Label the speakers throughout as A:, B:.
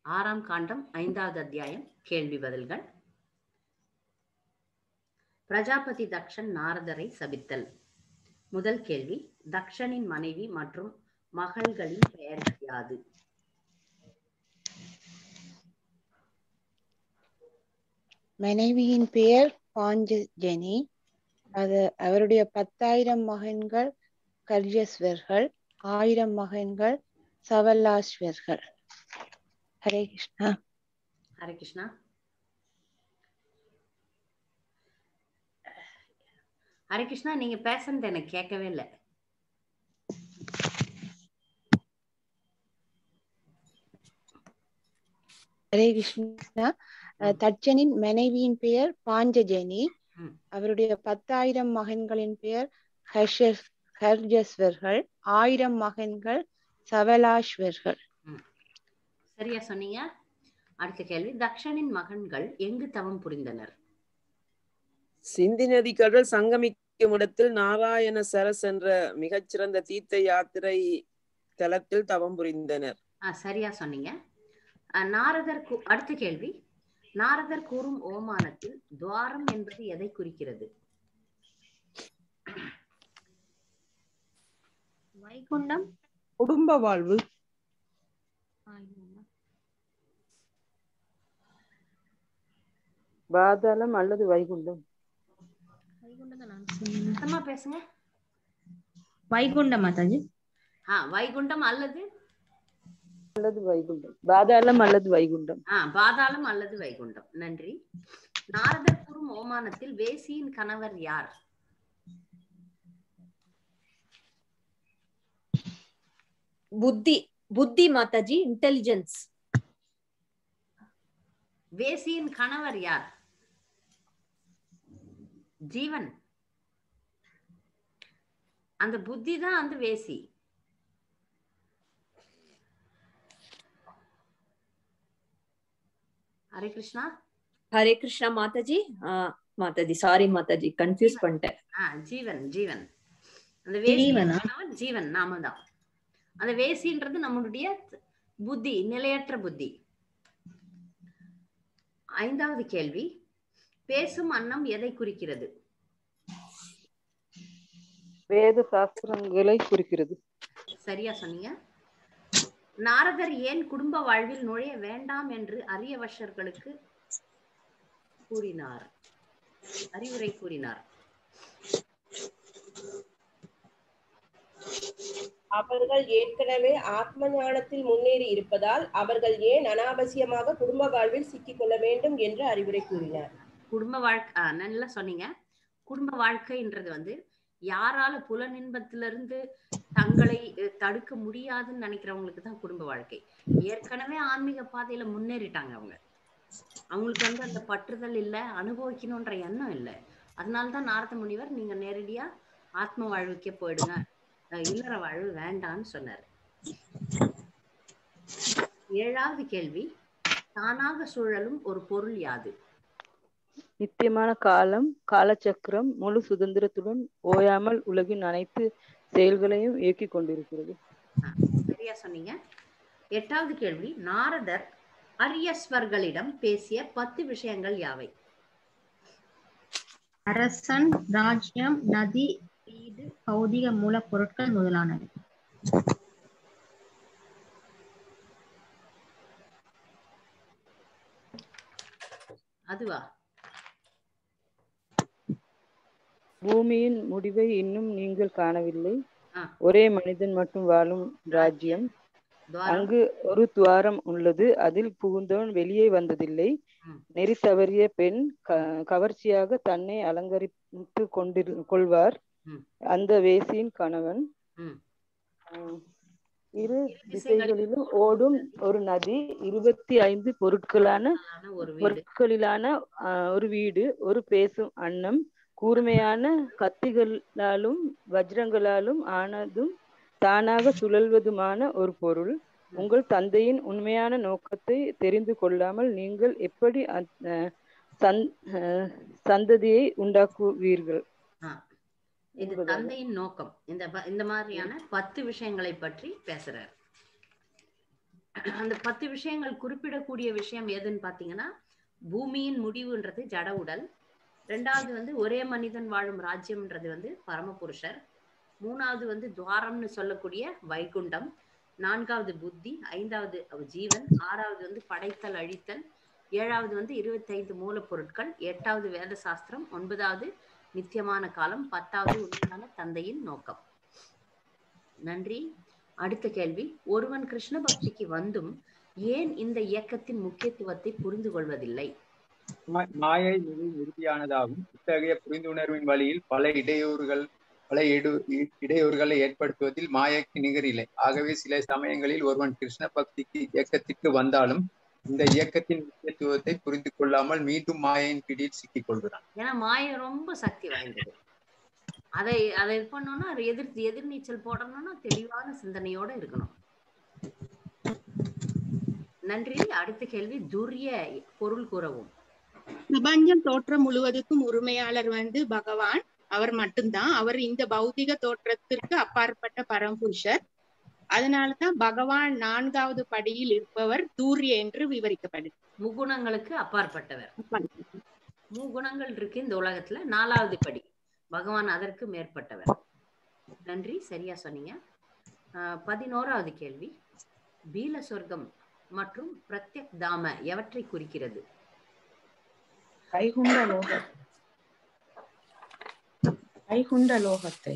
A: ஆறாம் காண்டம் ஐந்தாவது அத்தியாயம் கேள்வி பதில்கள் பிரஜாபதி தக்ஷன் நாரதரை சபித்தல் முதல் கேள்வி தக்ஷனின் மனைவி மற்றும் மகள்களின் பெயர் யாது
B: மனைவியின் பெயர் பாஞ்சஜனி அது அவருடைய பத்தாயிரம் மகன்கள் கர்யஸ்வர்கள் ஆயிரம் மகன்கள் சவல்லாஸ்வர்கள் ஹரே கிருஷ்ணா
A: ஹரே கிருஷ்ணா ஹரே கிருஷ்ணா நீங்க பேசுறது எனக்கு கேட்கவே இல்லை
B: ஹரே கிருஷ்ணா அஹ், தட்சனின் மனைவியின் பெயர் பாஞ்சஜனி
A: ம்.
B: அவருடைய பத்தாயிரம் மகன்களின் பெயர் ஹர்ஷஸ் ஹர்ஜஸ்வர்கள் ஆயிரம் மகன்கள் சவலாஸ்வர்கள்
A: சரியா சொன்னீங்க அடுத்த கேள்வி தக்ஷனின் மகன்கள் எங்கு தவம் புரிந்தனர்
C: சிந்தி நதி கடல் சங்கமிக்கும் இடத்தில் நாராயண சரஸ் என்ற மிகச்சிறந்த தீர்த்த யாத்திரை தலத்தில் தவம் புரிந்தனர்
A: ஆ சரியா சொன்னீங்க ஆ, நாரதர் கூ- அடுத்த கேள்வி நாரதர் கூறும் ஓமானத்தில் துவாரம் என்பது எதை குறிக்கிறது
D: வைகுண்டம்
C: குடும்ப வாழ்வு பாதாளம் அல்லது வைகுண்டம்
D: வைகுண்டம் தான் நான் சொன்னேன்.
A: சத்தமா பேசுங்க
D: வைகுண்டம் மாதாஜி
A: ஆ வைகுண்டம் அல்லது
C: அல்லது வைகுண்டம் பாதாளம் அல்லது வைகுண்டம்
A: ஆ பாதாளம் அல்லது வைகுண்டம் நன்றி நாரதர் கூறும் ஓமானத்தில் வேசியின் கணவர் யார்
E: புத்தி புத்தி மாதாஜி இன்டெலிஜென்ஸ்
A: வேசியின் கணவர் யார் ஜீவன் அந்த புத்தி தான் அந்த வேசி ஹரே கிருஷ்ணா
E: ஹரே கிருஷ்ணா மாதாஜி ஆ, மாதாஜி சாரி மாதாஜி கன்ஃபியூஸ் பண்ணிட்டேன்
A: ஆ ஜீவன் ஜீவன் அந்த வேசி
D: ஜீவனா?
A: கணவன் ஜீவன் நாம தான் அந்த வேசின்றது நம்மளுடைய புத்தி நிலையற்ற புத்தி ஐந்தாவது கேள்வி பேசும் அன்னம் எதை குறிக்கிறது
C: வேத சாஸ்திரங்களை குறிக்கிறது
A: சரியா சொன்னீங்க நாரதர் ஏன் குடும்ப வாழ்வில் நுழைய வேண்டாம் என்று அரியவஷர்களுக்கு கூறினார் அறிவுரை கூறினார்
F: அவர்கள் ஏற்கனவே ஆத்ம ஞானத்தில் முன்னேறி இருப்பதால் அவர்கள் ஏன் அனாவசியமாக குடும்ப வாழ்வில் சிக்கிக் கொள்ள வேண்டும் என்று அறிவுரை கூறினார்
A: குடும்ப வாழ்க்கை ஆ, நல்லா சொன்னீங்க குடும்ப வாழ்க்கைன்றது வந்து யாரால புலனின்பத்திலிருந்து தங்களை அஹ், தடுக்க முடியாதுன்னு நினைக்கிறவங்களுக்கு தான் குடும்ப வாழ்க்கை ஏற்கனவே ஆன்மீக பாதையில முன்னேறிட்டாங்க அவங்க அவங்களுக்கு வந்து அந்த பற்றுதல் இல்ல அனுபவிக்கணும்ன்ற எண்ணம் இல்லை அதனாலதான் நாரத முனிவர் நீங்க நேரடியா ஆத்ம வாழ்வுக்கே போயிடுங்க அஹ், இல்லற வாழ்வு வேண்டான்னு சொன்னாரு ஏழாவது கேள்வி தானாக சுழலும் ஒரு பொருள் யாது
C: நித்தியமான காலம் காலச்சக்கரம் முழு சுதந்திரத்துடன் ஓயாமல் உலகின் அனைத்து செயல்களையும் இயக்கிக் கொண்டிருக்கிறது
A: ஆ, சரியா சொன்னீங்க எட்டாவது கேள்வி நாரதர் அரியஸ்வர்களிடம் பேசிய பத்து விஷயங்கள் யாவை
D: அரசன் ராஜ்யம் நதி வீடு பௌதிக மூலப்பொருட்கள் முதலானவை
A: அதுவா
C: பூமியின் முடிவை இன்னும் நீங்கள் காணவில்லை
A: ஆ.
C: ஒரே மனிதன் மட்டும் வாழும் ராஜ்யம்
A: துவாரம்
C: அங்கு ஒரு துவாரம் உள்ளது அதில் புகுந்தவன் வெளியே வந்ததில்லை
A: ம்.
C: நெறி தவறிய பெண் க- கவர்ச்சியாக தன்னை அலங்கரித்து கொண்டிரு கொள்வார்
A: ம்.
C: அந்த வேசியின் கணவன்
A: ம்.
C: ம். இரு
A: திசைகளிலும்
C: திசைகளிலும் ஓடும் ஒரு நதி இருபத்தி ஐந்து பொருட்களான
A: ஆன ஒரு வீடு
C: பொருட்களிலான ஆஹ், ஒரு வீடு ஒரு பேசும் அன்னம் கூர்மையான கத்திகளாலும் வஜ்ரங்களாலும் ஆனதும் தானாக சுழல்வதுமான ஒரு பொருள் உங்கள் தந்தையின் உண்மையான நோக்கத்தை தெரிந்து கொள்ளாமல் நீங்கள் எப்படி அந்த சந்- அஹ், சந்ததியை உண்டாக்குவீர்கள்
A: ஆ. இது
C: என்பதாக.
A: தந்தையின் நோக்கம் இந்த ப- இந்த மாதிரியான பத்து விஷயங்களை பற்றி பேசுறார் அந்த பத்து விஷயங்கள் குறிப்பிடக்கூடிய விஷயம் எதுன்னு பாத்தீங்கன்னா பூமியின் முடிவுன்றது ஜட உடல் ரெண்டாவது வந்து ஒரே மனிதன் வாழும் ராஜ்யம்ன்றது வந்து பரமபுருஷர் மூணாவது வந்து துவாரம்னு சொல்லக்கூடிய வைகுண்டம் நான்காவது புத்தி ஐந்தாவது ஜீவன் ஆறாவது வந்து படைத்தல் அழித்தல் ஏழாவது வந்து இருபத்தைந்து மூலப்பொருட்கள் எட்டாவது வேத சாஸ்திரம் ஒன்பதாவது நித்தியமான காலம் பத்தாவது உண்மையான தந்தையின் நோக்கம் நன்றி அடுத்த கேள்வி ஒருவன் கிருஷ்ண பக்திக்கு வந்தும் ஏன் இந்த இயக்கத்தின் முக்கியத்துவத்தை புரிந்து கொள்வதில்லை
G: மா- மாயை மிக உறுதியானதாகும் இத்தகைய புரிந்துணர்வின் வழியில் பல இடையூறுகள் பல இடு இ- இடையூறுகளை ஏற்படுத்துவதில் மாயைக்கு நிகரில்லை ஆகவே சில சமயங்களில் ஒருவன் கிருஷ்ண பக்திக்கு இயக்கத்திற்கு வந்தாலும் இந்த இயக்கத்தின் முக்கியத்துவத்தை புரிந்து கொள்ளாமல் மீண்டும் மாயையின் பிடியில் சிக்கிக் கொள்கிறான்
A: ஏன்னா மாயை ரொம்ப சக்தி வாய்ந்தது அதை அதை இது பண்ணோம்னா அதை எதிர் எதிர்நீச்சல் போடணும்னா தெளிவான சிந்தனையோட இருக்கணும் நன்றி அடுத்த கேள்வி துரிய பொருள் கூறவும்
H: பிரபஞ்சம் தோற்றம் முழுவதுக்கும் உரிமையாளர் வந்து பகவான் அவர் மட்டும்தான் அவர் இந்த பௌதிக தோற்றத்திற்கு அப்பாற்பட்ட பரம்புருஷர் அதனாலதான் பகவான் நான்காவது படியில் இருப்பவர் தூரிய என்று விவரிக்கப்படுது
A: முகுணங்களுக்கு அப்பாற்பட்டவர் முகுணங்கள் இருக்கு இந்த உலகத்துல நாலாவது படி பகவான் அதற்கு மேற்பட்டவர் நன்றி சரியா சொன்னீங்க ஆஹ் பதினோராவது கேள்வி பீல சொர்க்கம் மற்றும் பிரத்யக் தாம எவற்றை குறிக்கிறது
B: வைகுண்ட லோக வைகுண்ட லோகத்தை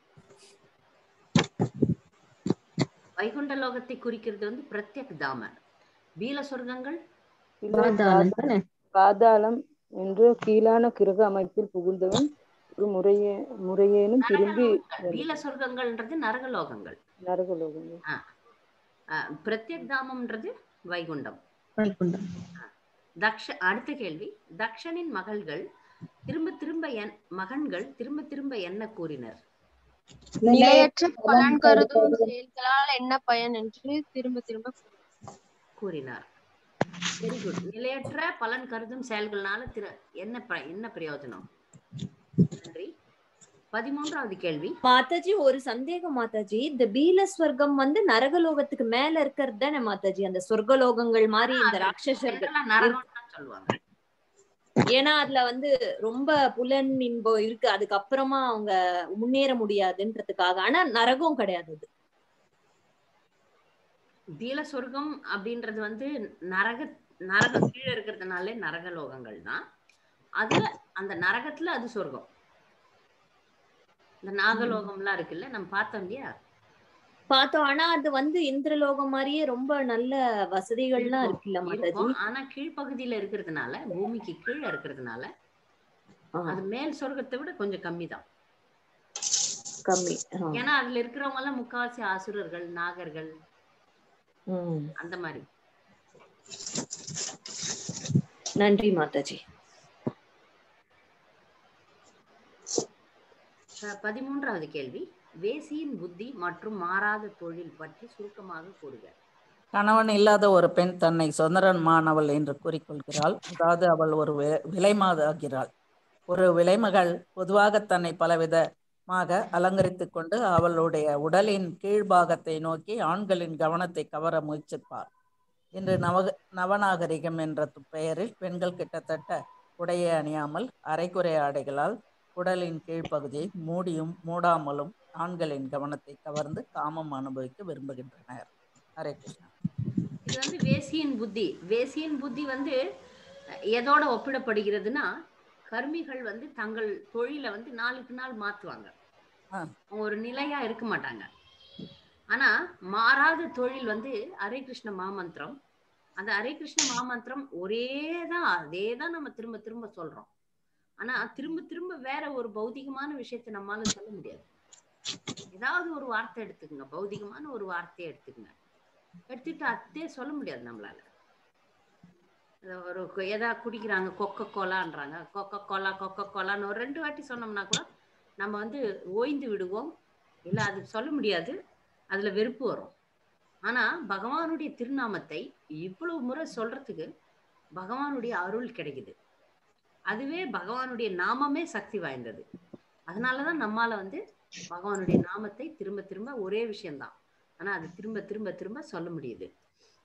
A: வைகுண்ட லோகத்தை குறிக்கிறது வந்து பிரத்யக் தாம பீல சொர்க்கங்கள்
D: பாதாளம் தானே?
I: பாதாளம் என்று கீழான கிரக அமைப்பில் புகுந்தவன் ஒரு முறையே முறையேனும் திரும்பி
A: பீல சொர்க்கங்கள்ன்றது நரகலோகங்கள்
I: நரகலோகங்கள்
A: ஆஹ் பிரத்யக் தாமம்ன்றது வைகுண்டம்
D: வைகுண்டம்
A: தக்ஷ அடுத்த கேள்வி தக்ஷனின் மகள்கள் திரும்ப திரும்ப என் மகன்கள் திரும்ப திரும்ப என்ன கூறினர்
J: நிலையற்ற பலன் கருதும் செயல்களால் என்ன பயன் என்று திரும்ப திரும்ப
A: கூறினார் வெரி குட் நிலையற்ற பலன் கருதும் செயல்கள்னால திரு என்ன ப- என்ன பிரயோஜனம் நன்றி பதிமூன்றாவது கேள்வி
E: மாதாஜி ஒரு சந்தேகம் மாதாஜி இந்த பீல ஸ்வர்க்கம் வந்து நரகலோகத்துக்கு மேல இருக்கிறது தானே மாதாஜி அந்த சொர்க்கலோகங்கள் மாதிரி இந்த ராட்சசர்கள்
A: இதெல்லாம் நரகம் தான் சொல்லுவாங்க
E: ஏன்னா அதுல வந்து ரொம்ப புலன் இன்பம் இருக்கு அதுக்கப்புறமா அவங்க முன்னேற முடியாதுன்றதுக்காக ஆனா நரகம் கிடையாது அது
A: பீல சொர்க்கம் அப்படின்றது வந்து நரக நரகம் கீழே இருக்கிறதுனாலே நரகலோகங்கள் தான் அதுல அந்த நரகத்துல அது சொர்க்கம் இந்த நாகலோகம்லாம் இருக்குல்ல நம்ம பார்த்தோம் இல்லையா
E: பார்த்தோம் ஆனா அது வந்து இந்திரலோகம் மாதிரியே ரொம்ப நல்ல வசதிகள்லாம் இருக்குல்ல மாதாஜி
A: இருக்கும் ஆனா கீழ்ப்பகுதியில இருக்கிறதுனால பூமிக்கு கீழே இருக்கிறதுனால அது மேல் சொர்க்கத்தை விட கொஞ்சம் கம்மி தான்
E: கம்மி
A: ஏன்னா அதுல இருக்கிறவங்க எல்லாம் முக்காவாசி அசுரர்கள் நாகர்கள்
E: உம்
A: அந்த மாதிரி
E: நன்றி மாதாஜி
A: அஹ் பதிமூன்றாவது கேள்வி வேசியின் புத்தி மற்றும் மாறாத தொழில் பற்றி சுருக்கமாக கூறுக
K: கணவன் இல்லாத ஒரு பெண் தன்னை சுதந்திரமானவள் என்று கூறிக்கொள்கிறாள் அதாவது அவள் ஒரு வி- விலைமாதாகிறாள் ஒரு விலைமகள் பொதுவாக தன்னை பலவிதமாக அலங்கரித்துக் கொண்டு அவளுடைய உடலின் கீழ்பாகத்தை நோக்கி ஆண்களின் கவனத்தை கவர முயற்சிப்பார் இன்று நவ நவநாகரிகம் என்ற து- பெயரில் பெண்கள் கிட்டத்தட்ட உடையை அணியாமல் அரைக்குறை ஆடைகளால் உடலின் கீழ்ப்பகுதியை மூடியும் மூடாமலும் ஆண்களின் கவனத்தை கவர்ந்து காமம் அனுபவிக்க விரும்புகின்றனர் ஹரே கிருஷ்ணா
A: இது வந்து வேசியின் புத்தி வேசியின் புத்தி வந்து அஹ், எதோட ஒப்பிடப்படுகிறதுனா கர்மிகள் வந்து தங்கள் தொழிலை வந்து நாளுக்கு நாள் மாத்துவாங்க அவங்க ஒரு நிலையா இருக்க மாட்டாங்க ஆனா மாறாத தொழில் வந்து ஹரே கிருஷ்ண மாமந்திரம் அந்த ஹரே கிருஷ்ண மாமந்திரம் ஒரே தான் அதே தான் நம்ம திரும்ப திரும்ப சொல்றோம் ஆனா திரும்ப திரும்ப வேற ஒரு பௌதிகமான விஷயத்தை நம்மால சொல்ல முடியாது ஏதாவது ஒரு வார்த்தை எடுத்துக்கங்க பௌதிகமான ஒரு வார்த்தையை எடுத்துக்கங்க எடுத்துட்டு அதே சொல்ல முடியாது நம்மளால இது ஒரு கொ- எதா குடிக்கிறாங்க கொக்க கோலான்றாங்க கொக்க கோலா கொக்க கோலான்னு ஒரு ரெண்டு வாட்டி சொன்னோம்னா கூட நம்ம வந்து ஓய்ந்து விடுவோம் இல்ல அது சொல்ல முடியாது அதுல வெறுப்பு வரும் ஆனா பகவானுடைய திருநாமத்தை இவ்வளவு முறை சொல்றதுக்கு பகவானுடைய அருள் கிடைக்குது அதுவே பகவானுடைய நாமமே சக்தி வாய்ந்தது அதனாலதான் நம்மால வந்து பகவானுடைய நாமத்தை திரும்ப திரும்ப ஒரே விஷயம்தான் ஆனா அது திரும்ப திரும்ப திரும்ப சொல்ல முடியுது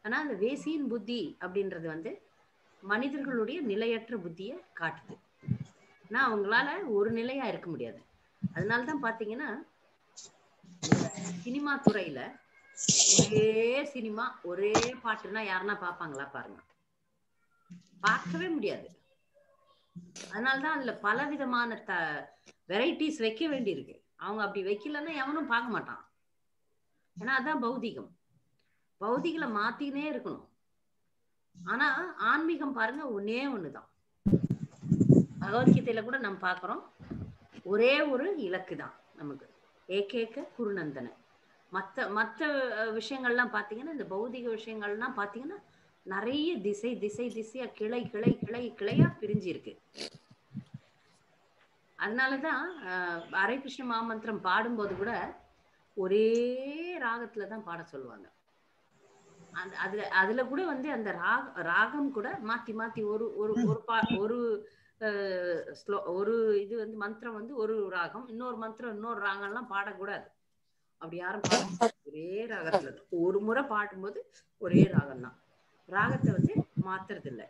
A: ஆனா அந்த வேசியின் புத்தி அப்படின்றது வந்து மனிதர்களுடைய நிலையற்ற புத்தியை காட்டுது ஆனா அவங்களால ஒரு நிலையா இருக்க முடியாது அதனாலதான் பாத்தீங்கன்னா சினிமா துறையில ஒரே சினிமா ஒரே பாட்டுனா யாருன்னா பாப்பாங்களா பாருங்க பார்க்கவே முடியாது அதனாலதான் அதுல பல விதமான த வெரைட்டிஸ் வைக்க வேண்டியிருக்கு அவங்க அப்படி வைக்கலன்னா எவனும் பார்க்க மாட்டான் ஏன்னா அதான் பௌதிகம் பௌதிகளை மாத்தினே இருக்கணும் ஆனா ஆன்மீகம் பாருங்க ஒன்னே ஒண்ணுதான் பகவத்கீதையில கூட நம்ம பார்க்கிறோம் ஒரே ஒரு இலக்கு தான் நமக்கு ஏகேக குருநந்தன மத்த மத்த அஹ், விஷயங்கள்லாம் பாத்தீங்கன்னா இந்த பௌதிக விஷயங்கள்லாம் பாத்தீங்கன்னா நிறைய திசை திசை திசையா கிளை கிளை கிளை கிளையா பிரிஞ்சு இருக்கு அதனாலதான் அஹ், ஹரே கிருஷ்ண மாமந்திரம் பாடும்போது கூட ஒரே ராகத்துல தான் பாட சொல்லுவாங்க அந்த அதுல அதுல கூட வந்து அந்த ராக ராகம் கூட மாத்தி மாத்தி ஒரு ஒரு ஒரு பா ஒரு அஹ், ஸ்லோ ஒரு இது வந்து மந்திரம் வந்து ஒரு ராகம் இன்னொரு மந்திரம் இன்னொரு ராகம்லாம் பாடக்கூடாது அப்படி யாரும் பாட ஒரே ராகத்துல தான். ஒரு முறை பாடும்போது ஒரே ராகம் தான் ராகத்தை வந்து மாத்துறது இல்ல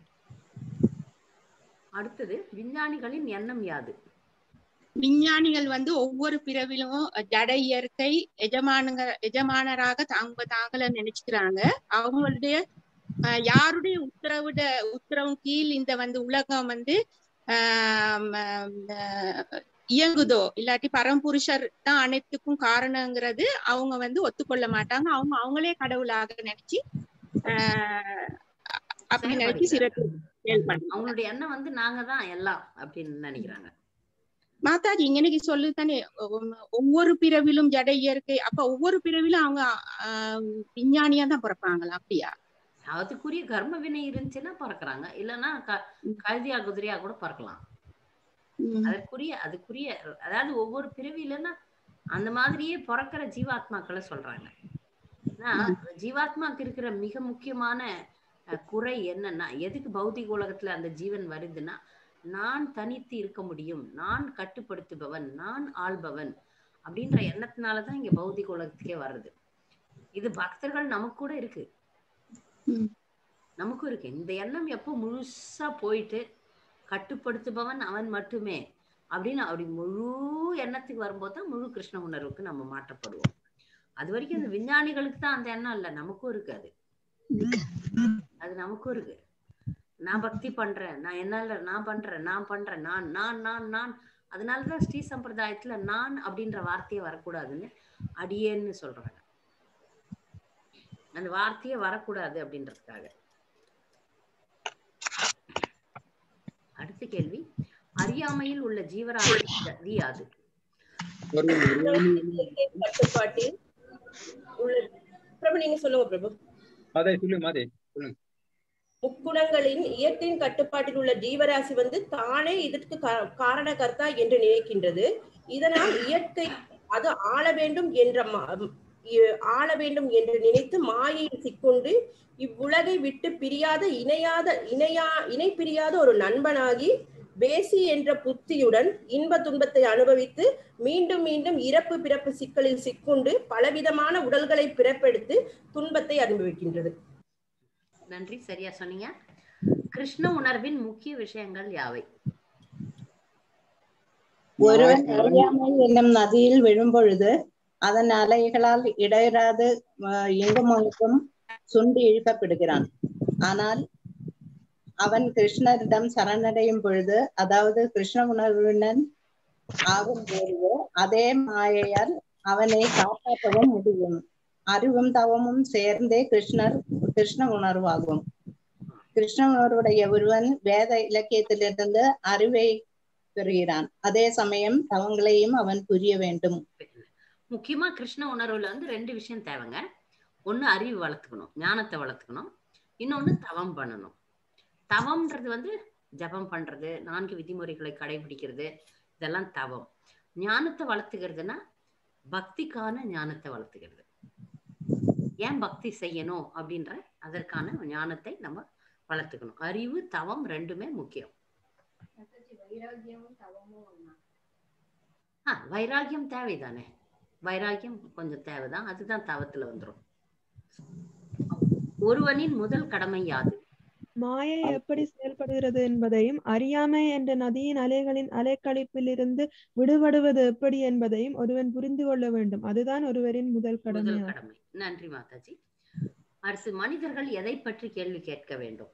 A: அடுத்தது விஞ்ஞானிகளின் எண்ணம் யாது
H: விஞ்ஞானிகள் வந்து ஒவ்வொரு பிறவிலும் ஜட இயற்கை எஜமானுங்க எஜமானராக தாங்க தாங்கள நினைச்சுக்கிறாங்க அவங்களுடைய அஹ், யாருடைய உத்தரவிட உத்தரவு கீழ் இந்த வந்து உலகம் வந்து ஆஹ் ஆஹ் இயங்குதோ இல்லாட்டி பரம்புருஷர் தான் அனைத்துக்கும் காரணங்கிறது அவங்க வந்து ஒத்துக்கொள்ள மாட்டாங்க அவங்க அவங்களே கடவுளாக நினைச்சு ஆஹ் அப்படி நினைச்சு சிறப்பு செயல்படுறாங்க
A: அவங்களுடைய எண்ணம் வந்து நாங்க தான் எல்லாம் அப்படின்னு நினைக்கிறாங்க
H: மாதாஜி இன்னைக்கு சொல்லுதானே ஒ- ஒவ்வொரு பிறவிலும் ஜட இயற்கை அப்ப ஒவ்வொரு பிறவிலும் அவங்க ஆஹ் விஞ்ஞானியா தான் பிறப்பாங்களா அப்படியா
A: அதுக்குரிய கர்ம வினை இருந்துச்சுன்னா பிறக்குறாங்க இல்லைன்னா க- கழுதியா குதிரையா கூட பிறக்கலாம் அதற்குரிய அதுக்குரிய அதாவது ஒவ்வொரு பிறவிலன்னா அந்த மாதிரியே பிறக்கிற ஜீவாத்மாக்களை சொல்றாங்க ஆனா, ஜீவாத்மாக்கு இருக்கிற மிக முக்கியமான அஹ், குறை என்னன்னா எதுக்கு பௌதிக உலகத்துல அந்த ஜீவன் வருதுன்னா நான் தனித்து இருக்க முடியும் நான் கட்டுப்படுத்துபவன் நான் ஆள்பவன் அப்படின்ற எண்ணத்தினாலதான் இங்க பௌதிக உலகத்துக்கே வருது இது பக்தர்கள் நமக்கு கூட இருக்கு நமக்கும் இருக்கு இந்த எண்ணம் எப்போ முழுசா போயிட்டு கட்டுப்படுத்துபவன் அவன் மட்டுமே அப்படின்னு அப்படி முழு எண்ணத்துக்கு வரும்போது தான் முழு கிருஷ்ண உணர்வுக்கு நம்ம மாற்றப்படுவோம் அது வரைக்கும் இந்த விஞ்ஞானிகளுக்கு தான் அந்த எண்ணம் இல்ல நமக்கும் இருக்கு அது அது நமக்கும் இருக்கு நான் பக்தி பண்றேன் நான் என்னால நான் பண்றேன் நான் பண்றேன் நான் நான் நான் நான் அதனாலதான் ஸ்ரீ சம்பிரதாயத்துல நான் அப்படின்ற வார்த்தையே வரக்கூடாதுன்னு அடியேன்னு சொல்றாங்க அந்த வார்த்தையே வரக்கூடாது அப்படின்றதுக்காக அடுத்த கேள்வி அறியாமையில் உள்ள ஜீவராசி கதி யாது
F: கட்டுப்பாட்டில் உள்ள பிரபு நீங்க சொல்லுங்க பிரபு
G: மாதே சொல்லு மாதே சொல்லுங்க
F: முக்குணங்களின் இயற்கையின் கட்டுப்பாட்டில் உள்ள ஜீவராசி வந்து தானே இதற்கு கா- காரணகர்த்தா என்று நினைக்கின்றது இதனால் இயற்கை அது ஆள வேண்டும் என்ற ம- இ- ஆள வேண்டும் என்று நினைத்து மாயையில் சிக்கொண்டு இவ்வுலகை விட்டு பிரியாத இணையாத இணையா இணை பிரியாத ஒரு நண்பனாகி பேசி என்ற புத்தியுடன் இன்ப துன்பத்தை அனுபவித்து மீண்டும் மீண்டும் இறப்பு பிறப்பு சிக்கலில் சிக்குண்டு பலவிதமான உடல்களை பிறப்பெடுத்து துன்பத்தை அனுபவிக்கின்றது
A: நன்றி சரியா சொன்னீங்க கிருஷ்ண உணர்வின் முக்கிய விஷயங்கள் யாவை
L: ஒருவன் அறியாமை என்னும் நதியில் விழும்பொழுது அதன் அலைகளால் இடையராது அஹ், இங்கும் அங்கும் சுண்டி இழுக்கப்படுகிறான் ஆனால் அவன் கிருஷ்ணரிடம் சரணடையும் பொழுது அதாவது கிருஷ்ண உணர்வினன் ஆகும் பொழுது அதே மாயையால் அவனை காப்பாற்றவும் முடியும் அறிவும் தவமும் சேர்ந்தே கிருஷ்ணர் கிருஷ்ண உணர்வாகும் கிருஷ்ண உணர்வுடைய ஒருவன் வேத இலக்கியத்திலிருந்து அறிவை பெறுகிறான் அதே சமயம் தவங்களையும் அவன் புரிய வேண்டும்
A: முக்கியமா கிருஷ்ண உணர்வுல வந்து ரெண்டு விஷயம் தேவைங்க ஒண்ணு அறிவு வளர்த்துக்கணும் ஞானத்தை வளர்த்துக்கணும் இன்னொன்னு தவம் பண்ணணும் தவம்ன்றது வந்து ஜபம் பண்றது நான்கு விதிமுறைகளை கடைபிடிக்கிறது இதெல்லாம் தவம் ஞானத்தை வளர்த்துக்கிறதுனா பக்திக்கான ஞானத்தை வளர்த்துக்கிறது ஏன் பக்தி செய்யணும் அப்படின்ற அதற்கான ஞானத்தை நம்ம வளர்த்துக்கணும் அறிவு தவம் ரெண்டுமே முக்கியம் ஆ வைராகியம் தேவைதானே வைராகியம் கொஞ்சம் தேவைதான் அதுதான் தவத்துல வந்துரும் ஒருவனின் முதல் கடமை யாது
M: மாயை எப்படி செயல்படுகிறது என்பதையும் அறியாமை என்ற நதியின் அலைகளின் அலைக்கழிப்பிலிருந்து விடுபடுவது எப்படி என்பதையும் ஒருவன் புரிந்து கொள்ள வேண்டும் அதுதான் ஒருவரின் முதல்
A: முதல்
M: கடமையாகும்
A: கடமை நன்றி மாதாஜி அடுத்து மனிதர்கள் எதை பற்றி கேள்வி கேட்க வேண்டும்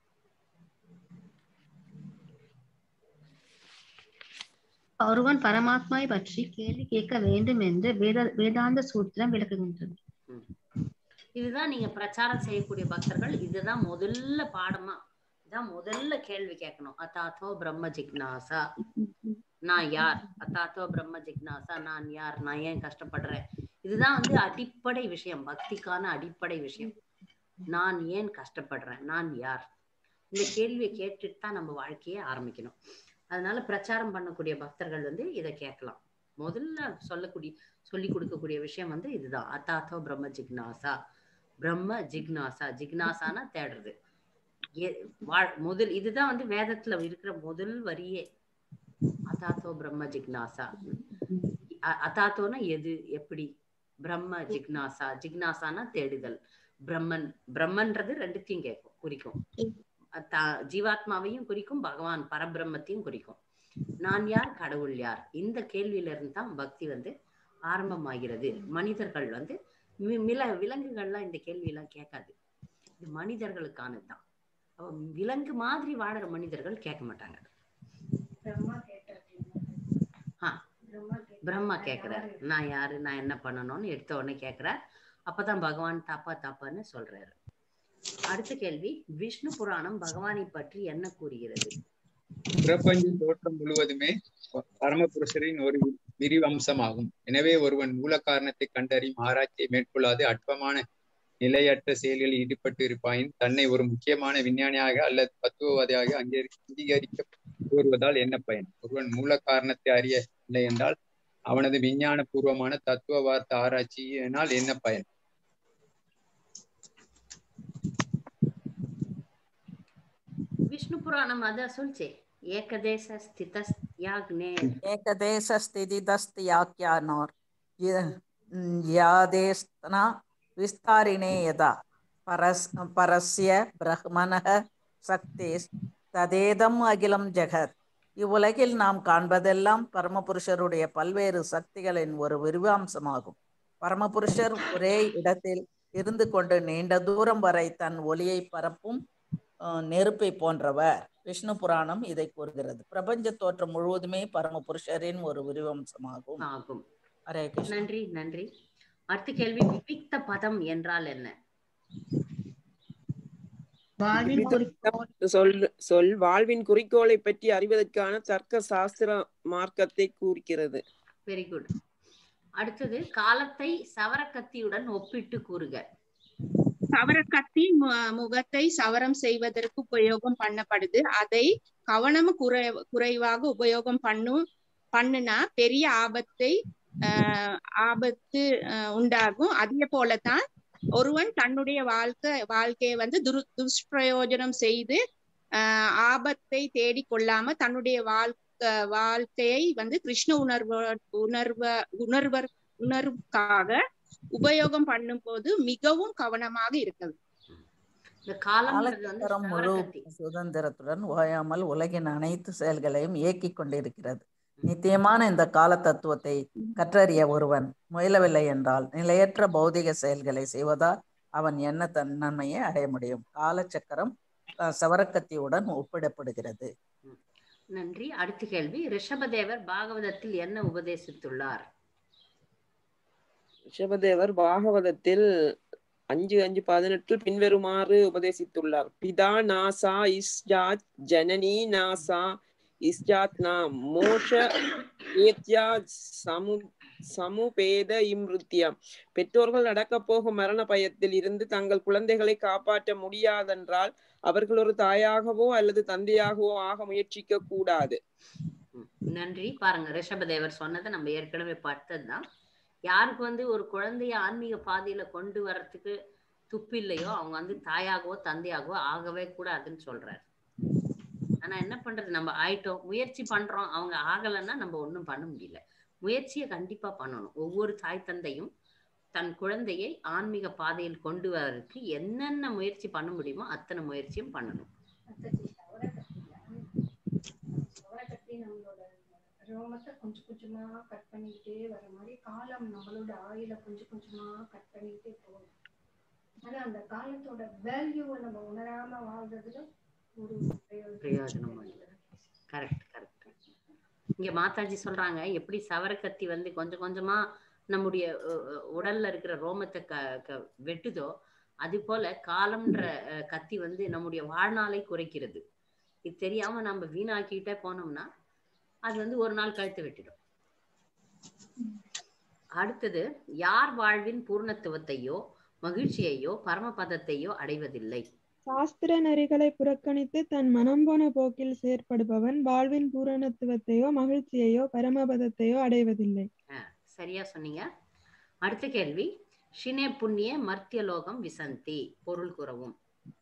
D: ஒருவன் பரமாத்மாவை பற்றி கேள்வி கேட்க வேண்டும் என்று வேத வேதாந்த சூத்திரம் விளக்குகின்றது
A: இதுதான் நீங்க பிரச்சாரம் செய்யக்கூடிய பக்தர்கள் இதுதான் முதல்ல பாடமா இதான் முதல்ல கேள்வி கேட்கணும் அத்தாத்தோ பிரம்ம ஜிக்னாசா நான் யார் அத்தாத்தோ பிரம்ம ஜிக்னாசா நான் யார் நான் ஏன் கஷ்டப்படுறேன் இதுதான் வந்து அடிப்படை விஷயம் பக்திக்கான அடிப்படை விஷயம் நான் ஏன் கஷ்டப்படுறேன் நான் யார் இந்த கேள்வியை கேட்டுட்டு தான் நம்ம வாழ்க்கையை ஆரம்பிக்கணும் அதனால பிரச்சாரம் பண்ணக்கூடிய பக்தர்கள் வந்து இதை கேட்கலாம் முதல்ல சொல்லக்கூடிய சொல்லி கொடுக்கக்கூடிய விஷயம் வந்து இதுதான் அத்தாத்தோ பிரம்ம ஜிக்னாசா பிரம்ம ஜிக்னாசா ஜிக்னாசானா தேடுறது எ- வாழ்- முதல் இதுதான் வந்து வேதத்துல இருக்கிற முதல் வரியே அதாத்தோ பிரம்ம ஜிக்னாசா அ- அதாத்தோனா எது எப்படி பிரம்ம ஜிக்னாசா ஜிக்னாசானா தேடுதல் பிரம்மன் பிரம்மன்றது ரெண்டுத்தையும் கேட்கும் குறிக்கும் அத்தா- ஜீவாத்மாவையும் குறிக்கும் பகவான் பரபிரம்மத்தையும் குறிக்கும் நான் யார் கடவுள் யார் இந்த கேள்வியில இருந்து தான் பக்தி வந்து ஆரம்பமாகிறது மனிதர்கள் வந்து மி- மில விலங்குகள்லாம் இந்த கேள்வி எல்லாம் கேட்காது இது மனிதர்களுக்கானது தான் அப்ப விலங்கு மாதிரி வாழற மனிதர்கள் கேட்க மாட்டாங்க ஆ, பிரம்மா கேக்குறார் நான் யாரு நான் என்ன பண்ணணும்னு எடுத்த உடனே கேக்குறார் அப்பதான் பகவான் தப்பா தப்பான்னு சொல்றாரு அடுத்த கேள்வி விஷ்ணு புராணம் பகவானை பற்றி என்ன கூறுகிறது
G: பிரபஞ்ச தோற்றம் முழுவதுமே ப- பரமபுருஷரின் ஒரு விரிவம்சமாகும் எனவே ஒருவன் மூல காரணத்தை கண்டறியும் ஆராய்ச்சியை மேற்கொள்ளாது அற்பமான நிலையற்ற செயல்களில் ஈடுபட்டு இருப்பாயின் தன்னை ஒரு முக்கியமான விஞ்ஞானியாக அல்லது தத்துவவாதியாக அங்கீகரி அங்கீகரிக்க கோருவதால் என்ன பயன் ஒருவன் மூல காரணத்தை அறியவில்லை என்றால் அவனது விஞ்ஞான பூர்வமான தத்துவவார்த்த ஆராய்ச்சியினால் என்ன பயன்
A: விஷ்ணு புராணம் அதான் சொல்ச்சே ஏகதேச ஸ்திதஸ் யாக்னே
K: एकदेशस्थितिदस्त्याख्यानोर् यादेस्तना विस्तारिणे यदा परस् परस्य ब्रह्मणः சக்தேஸ் ததேதம் அகிலம் ஜெகத் இவ்வுலகில் நாம் காண்பதெல்லாம் பரமபுருஷருடைய பல்வேறு சக்திகளின் ஒரு விரிவாம்சமாகும் பரமபுருஷர் ஒரே இடத்தில் இருந்து கொண்டு நீண்ட தூரம் வரை தன் ஒளியை பரப்பும் அஹ், நெருப்பை போன்றவர் விஷ்ணு புராணம் இதை கூறுகிறது பிரபஞ்ச தோற்றம் முழுவதுமே பரமபுருஷரின் ஒரு விரிவம்சமாகும்
A: ஆகும்
K: ஹரே கிருஷ்ணா
A: நன்றி நன்றி அடுத்த கேள்வி விவிக்த பதம் என்றால் என்ன
D: வாழ்வின்
C: சொல் சொல் வாழ்வின் குறிக்கோளை பற்றி அறிவதற்கான தர்க்க சாஸ்திர மார்க்கத்தை கூறுகிறது
A: வெரி குட் அடுத்தது காலத்தை சவரக்கத்தியுடன் ஒப்பிட்டு கூறுக
H: சவரக்கத்தி மு- முகத்தை சவரம் செய்வதற்கு உபயோகம் பண்ணப்படுது அதை கவனம் குறை குறைவாக உபயோகம் பண்ணும் பண்ணுனா பெரிய ஆபத்தை ஆஹ் ஆபத்து ஆஹ் உண்டாகும் அதே போலதான் ஒருவன் தன்னுடைய வாழ்க்கை வாழ்க்கையை வந்து துரு துஷ்பிரயோஜனம் செய்து ஆஹ் ஆபத்தை தேடிக் கொள்ளாம தன்னுடைய வாழ்க்கை வாழ்க்கையை வந்து கிருஷ்ண உணர்வ உணர்வ உணர்வர் உணர்வுக்காக உபயோகம் பண்ணும் போது மிகவும் கவனமாக இருக்கிறது
A: இந்த காலம்ன்றது வந்து
K: காலச்சக்கரம் முழு
A: சவரக்கத்தி
K: சுதந்திரத்துடன் ஓயாமல் உலகின் அனைத்து செயல்களையும் இயக்கிக் கொண்டிருக்கிறது நித்தியமான இந்த கால தத்துவத்தை கற்றறிய ஒருவன் முயலவில்லை என்றால் நிலையற்ற பௌதிக செயல்களை செய்வதால் அவன் என்ன தன் நன்மையை அடைய முடியும் காலச்சக்கரம் அஹ், சவரக்கத்தியுடன் ஒப்பிடப்படுகிறது
A: நன்றி அடுத்த கேள்வி ரிஷபதேவர் பாகவதத்தில் என்ன உபதேசித்துள்ளார்
C: ரிஷபதேவர் பாகவதத்தில் அஞ்சு அஞ்சு பதினெட்டில் பின்வருமாறு உபதேசித்துள்ளார் பிதா நாசா இஸ்ஜாத் ஜனனி நாசா இஸ்ஜாத் நா மோஷ ஏத்யா சமு சமுபேத இம்ருத்தியா பெற்றோர்கள் நடக்கப் போகும் மரண பயத்தில் இருந்து தங்கள் குழந்தைகளை காப்பாற்ற முடியாதென்றால் அவர்கள் ஒரு தாயாகவோ அல்லது தந்தையாகவோ ஆக முயற்சிக்க கூடாது
A: நன்றி பாருங்க ரிஷபதேவர் சொன்னதை நம்ம ஏற்கனவே பார்த்ததுதான் யாருக்கு வந்து ஒரு குழந்தைய ஆன்மீக பாதையில கொண்டு வர்றதுக்கு துப்பு இல்லையோ அவங்க வந்து தாயாகவோ தந்தையாகவோ ஆகவே கூடாதுன்னு சொல்றாரு ஆனா என்ன பண்றது நம்ம ஆயிட்டோம் முயற்சி பண்றோம் அவங்க ஆகலைன்னா நம்ம ஒண்ணும் பண்ண முடியல முயற்சியை கண்டிப்பா பண்ணணும் ஒவ்வொரு தாய் தந்தையும் தன் குழந்தையை ஆன்மீக பாதையில் கொண்டு வரதுக்கு என்னென்ன முயற்சி பண்ண முடியுமோ அத்தனை முயற்சியும் பண்ணணும்
N: கட்டி நம்மளோட ரோமத்தை கொஞ்சம் கொஞ்சமா கட் பண்ணிக்கிட்டே வர மாதிரி காலம் நம்மளோட ஆயில கொஞ்சம் கொஞ்சமா கட் பண்ணிக்கிட்டே போகணும் ஆனா அந்த காலத்தோட வேல்யூவை நம்ம உணராம வாழ்றதுல ஒரு
A: பிரயோஜனம் கரெக்ட் கரெக்ட் இங்க மாதாஜி சொல்றாங்க எப்படி சவரக்கத்தி வந்து கொஞ்சம் கொஞ்சமா நம்முடைய அஹ், அஹ், உடல்ல இருக்கிற ரோமத்தை க க- வெட்டுதோ அது போல காலம்ன்ற அஹ், கத்தி வந்து நம்முடைய வாழ்நாளை குறைக்கிறது இது தெரியாம நம்ம வீணாக்கிட்டே போனோம்னா அது வந்து ஒரு நாள் கழுத்து வெட்டிடும் அடுத்தது யார் வாழ்வின் பூர்ணத்துவத்தையோ மகிழ்ச்சியையோ பரமபதத்தையோ அடைவதில்லை
M: சாஸ்திர நெறிகளை புறக்கணித்து தன் மனம் போன போக்கில் செயற்படுபவன் வாழ்வின் பூரணத்துவத்தையோ மகிழ்ச்சியையோ பரமபதத்தையோ அடைவதில்லை
A: ஆ, சரியா சொன்னீங்க அடுத்த கேள்வி ஷினே புண்ணிய மர்த்தியலோகம் விசந்தி பொருள் கூறவும்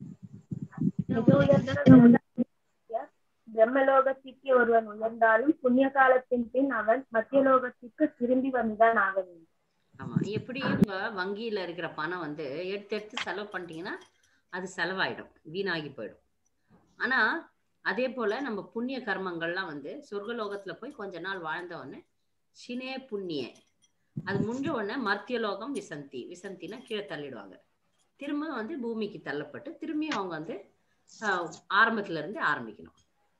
O: பிரம்மலோகத்திற்கு ஒருவன் உயர்ந்தாலும் புண்ணிய காலத்தின் பின் அவன் மத்தியலோகத்திற்கு திரும்பி வந்துதான் ஆக வேண்டும்
A: ஆமா எப்படி இப்ப வங்கியில இருக்கிற பணம் வந்து எடுத்து எடுத்து செலவு பண்ணிட்டீங்கன்னா அது செலவாயிடும் வீணாகி போயிடும் ஆனா அதே போல நம்ம புண்ணிய கர்மங்கள்லாம் வந்து சொர்க்கலோகத்துல போய் கொஞ்ச நாள் வாழ்ந்த உடனே சினே புண்ணிய அது முடிஞ்ச உடனே மர்த்தியலோகம் விசந்தி விசந்தினா கீழே தள்ளிடுவாங்க திரும்ப வந்து பூமிக்கு தள்ளப்பட்டு திரும்பி அவங்க வந்து ஆஹ், ஆரம்பத்துல இருந்து ஆரம்பிக்கணும்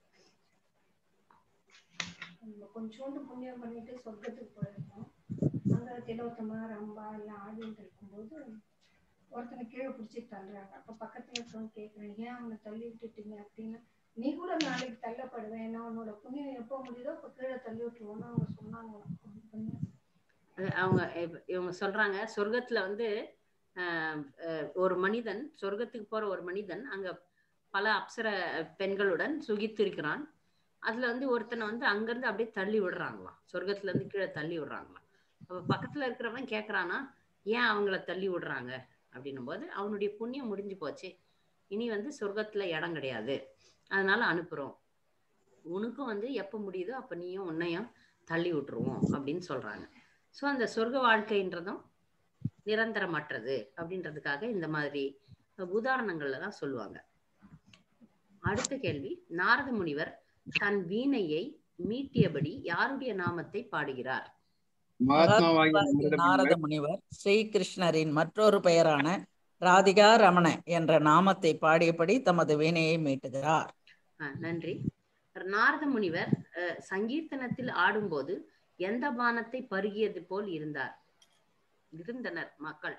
N: நம்ம கொஞ்சோண்டு புண்ணியம் பண்ணிட்டு சொர்க்கத்துக்கு போயிருந்தோம் அங்க திலோத்தமா ரம்பா எல்லாம் ஆடிட்டு இருக்கும்போது ஒருத்தனை கீழே பிடிச்சி தள்ளுறாங்க அப்ப பக்கத்துல இருக்கவங்க கேக்குறாங்க ஏன் அவனை தள்ளி விட்டுட்டீங்க அப்படின்னா நீ கூட நாளைக்கு தள்ளப்படுவேன் ஏன்னா உன்னோட புண்ணியம் எப்போ முடியுதோ அப்ப கீழே தள்ளி விட்டுருவோம்னு அவங்க சொன்னாங்க புண்ணியம்
A: அது அவங்க இப்ப இவங்க சொல்றாங்க சொர்க்கத்துல வந்து ஆஹ், ஆஹ், ஒரு மனிதன் சொர்க்கத்துக்கு போற ஒரு மனிதன் அங்க பல அப்சர பெண்களுடன் சுகித்து இருக்கிறான் அதுல வந்து ஒருத்தனை வந்து அங்கிருந்து அப்படியே தள்ளி விடுறாங்களாம் சொர்க்கத்துல இருந்து கீழே தள்ளி விடுறாங்களாம் அப்ப பக்கத்துல இருக்கிறவன் கேக்குறானா ஏன் அவங்கள தள்ளி விடுறாங்க அப்படின்னும் போது அவனுடைய புண்ணியம் முடிஞ்சு போச்சு இனி வந்து சொர்க்கத்துல இடம் கிடையாது அதனால அனுப்புறோம் உனக்கும் வந்து எப்ப முடியுதோ அப்ப நீயும் உன்னையும் தள்ளி விட்டுருவோம் அப்படின்னு சொல்றாங்க ஸோ அந்த சொர்க்க வாழ்க்கைன்றதும் நிரந்தரமற்றது அப்படின்றதுக்காக இந்த மாதிரி உதாரணங்கள்ல தான் சொல்லுவாங்க அடுத்த கேள்வி நாரத முனிவர் தன் வீணையை மீட்டியபடி யாருடைய நாமத்தை பாடுகிறார்
G: மகாத்மாவாகிய
K: மகாத்மாவாகிய
G: நாரத
K: நாரத முனிவர் ஸ்ரீகிருஷ்ணரின் மற்றொரு பெயரான ராதிகா ரமண என்ற நாமத்தை பாடியபடி தமது வீணையை மீட்டுகிறார்
A: ஆ, நன்றி நாரத முனிவர் அஹ், சங்கீர்த்தனத்தில் ஆடும்போது எந்த பானத்தை பருகியது போல் இருந்தார் இருந்தனர் மக்கள்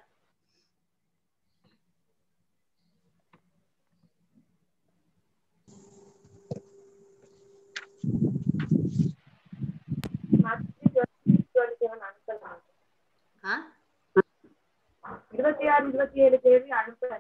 A: ஆ
O: இருபத்தி ஆறு இருபத்தி ஏழு கேள்வி அனுப்ப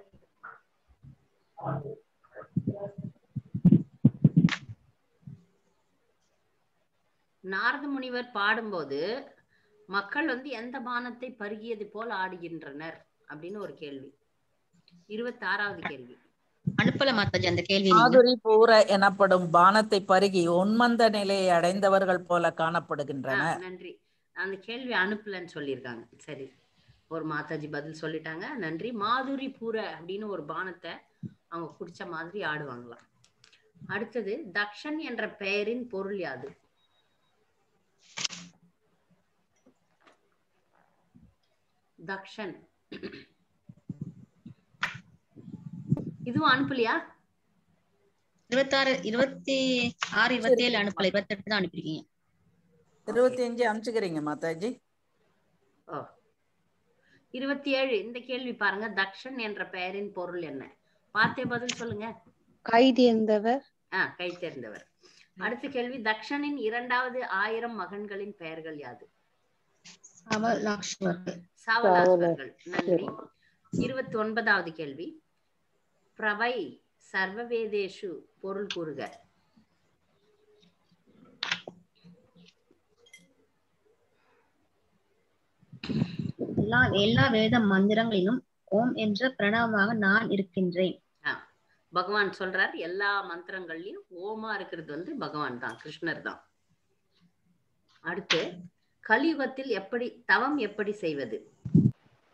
A: நாரத முனிவர் பாடும்போது மக்கள் வந்து எந்த பானத்தை பருகியது போல் ஆடுகின்றனர் அப்படின்னு ஒரு கேள்வி இருபத்தி ஆறாவது கேள்வி
D: அனுப்பல மாதாஜி அந்த கேள்வி நீங்க
K: மாதுரி பூர எனப்படும் பானத்தை பருகி உன்மந்த நிலையை அடைந்தவர்கள் போல
A: ஆ,
K: காணப்படுகின்றனர்
A: நன்றி அந்த கேள்வி அனுப்பலன்னு சொல்லியிருக்காங்க சரி ஒரு மாதாஜி பதில் சொல்லிட்டாங்க நன்றி மாதுரி பூர அப்படின்னு ஒரு பானத்தை அவங்க குடிச்ச மாதிரி ஆடுவாங்களாம் அடுத்தது தக்ஷன் என்ற பெயரின் பொருள் யாது தக்ஷன் இதுவும் அனுப்பலையா
D: இருபத்தாறு இருபத்தி ஆறு இருபத்தி ஏழு அனுப்பல இருபத்தெட்டு தான் அனுப்பிருக்கீங்க
K: இருபத்தி அஞ்சு அனுப்பிச்சுக்கிறீங்க மாதாஜி
A: ஓ இருபத்தி ஏழு இந்த கேள்வி பாருங்க தக்ஷன் என்ற பெயரின் பொருள் என்ன பார்த்தே பதில் சொல்லுங்க
I: கை தேர்ந்தவர்
A: ஆ கை தேர்ந்தவர் அடுத்த கேள்வி தக்ஷனின் இரண்டாவது ஆயிரம் மகன்களின் பெயர்கள் யாது
D: சாவலாக்ஷ்வர்கள்
A: சாவலாஸ்வர்கள் நன்றி இருபத்தி ஒன்பதாவது கேள்வி பிரவை சர்வவேதேஷு பொருள் கூறுக
D: எல்லா எல்லா வேத மந்திரங்களிலும் ஓம் என்ற பிரணவமாக நான் இருக்கின்றேன்
A: ஆ, பகவான் சொல்றார் எல்லா மந்திரங்கள்லயும் ஓமா இருக்கிறது வந்து பகவான் தான் கிருஷ்ணர் தான் அடுத்து கலியுகத்தில் எப்படி தவம் எப்படி செய்வது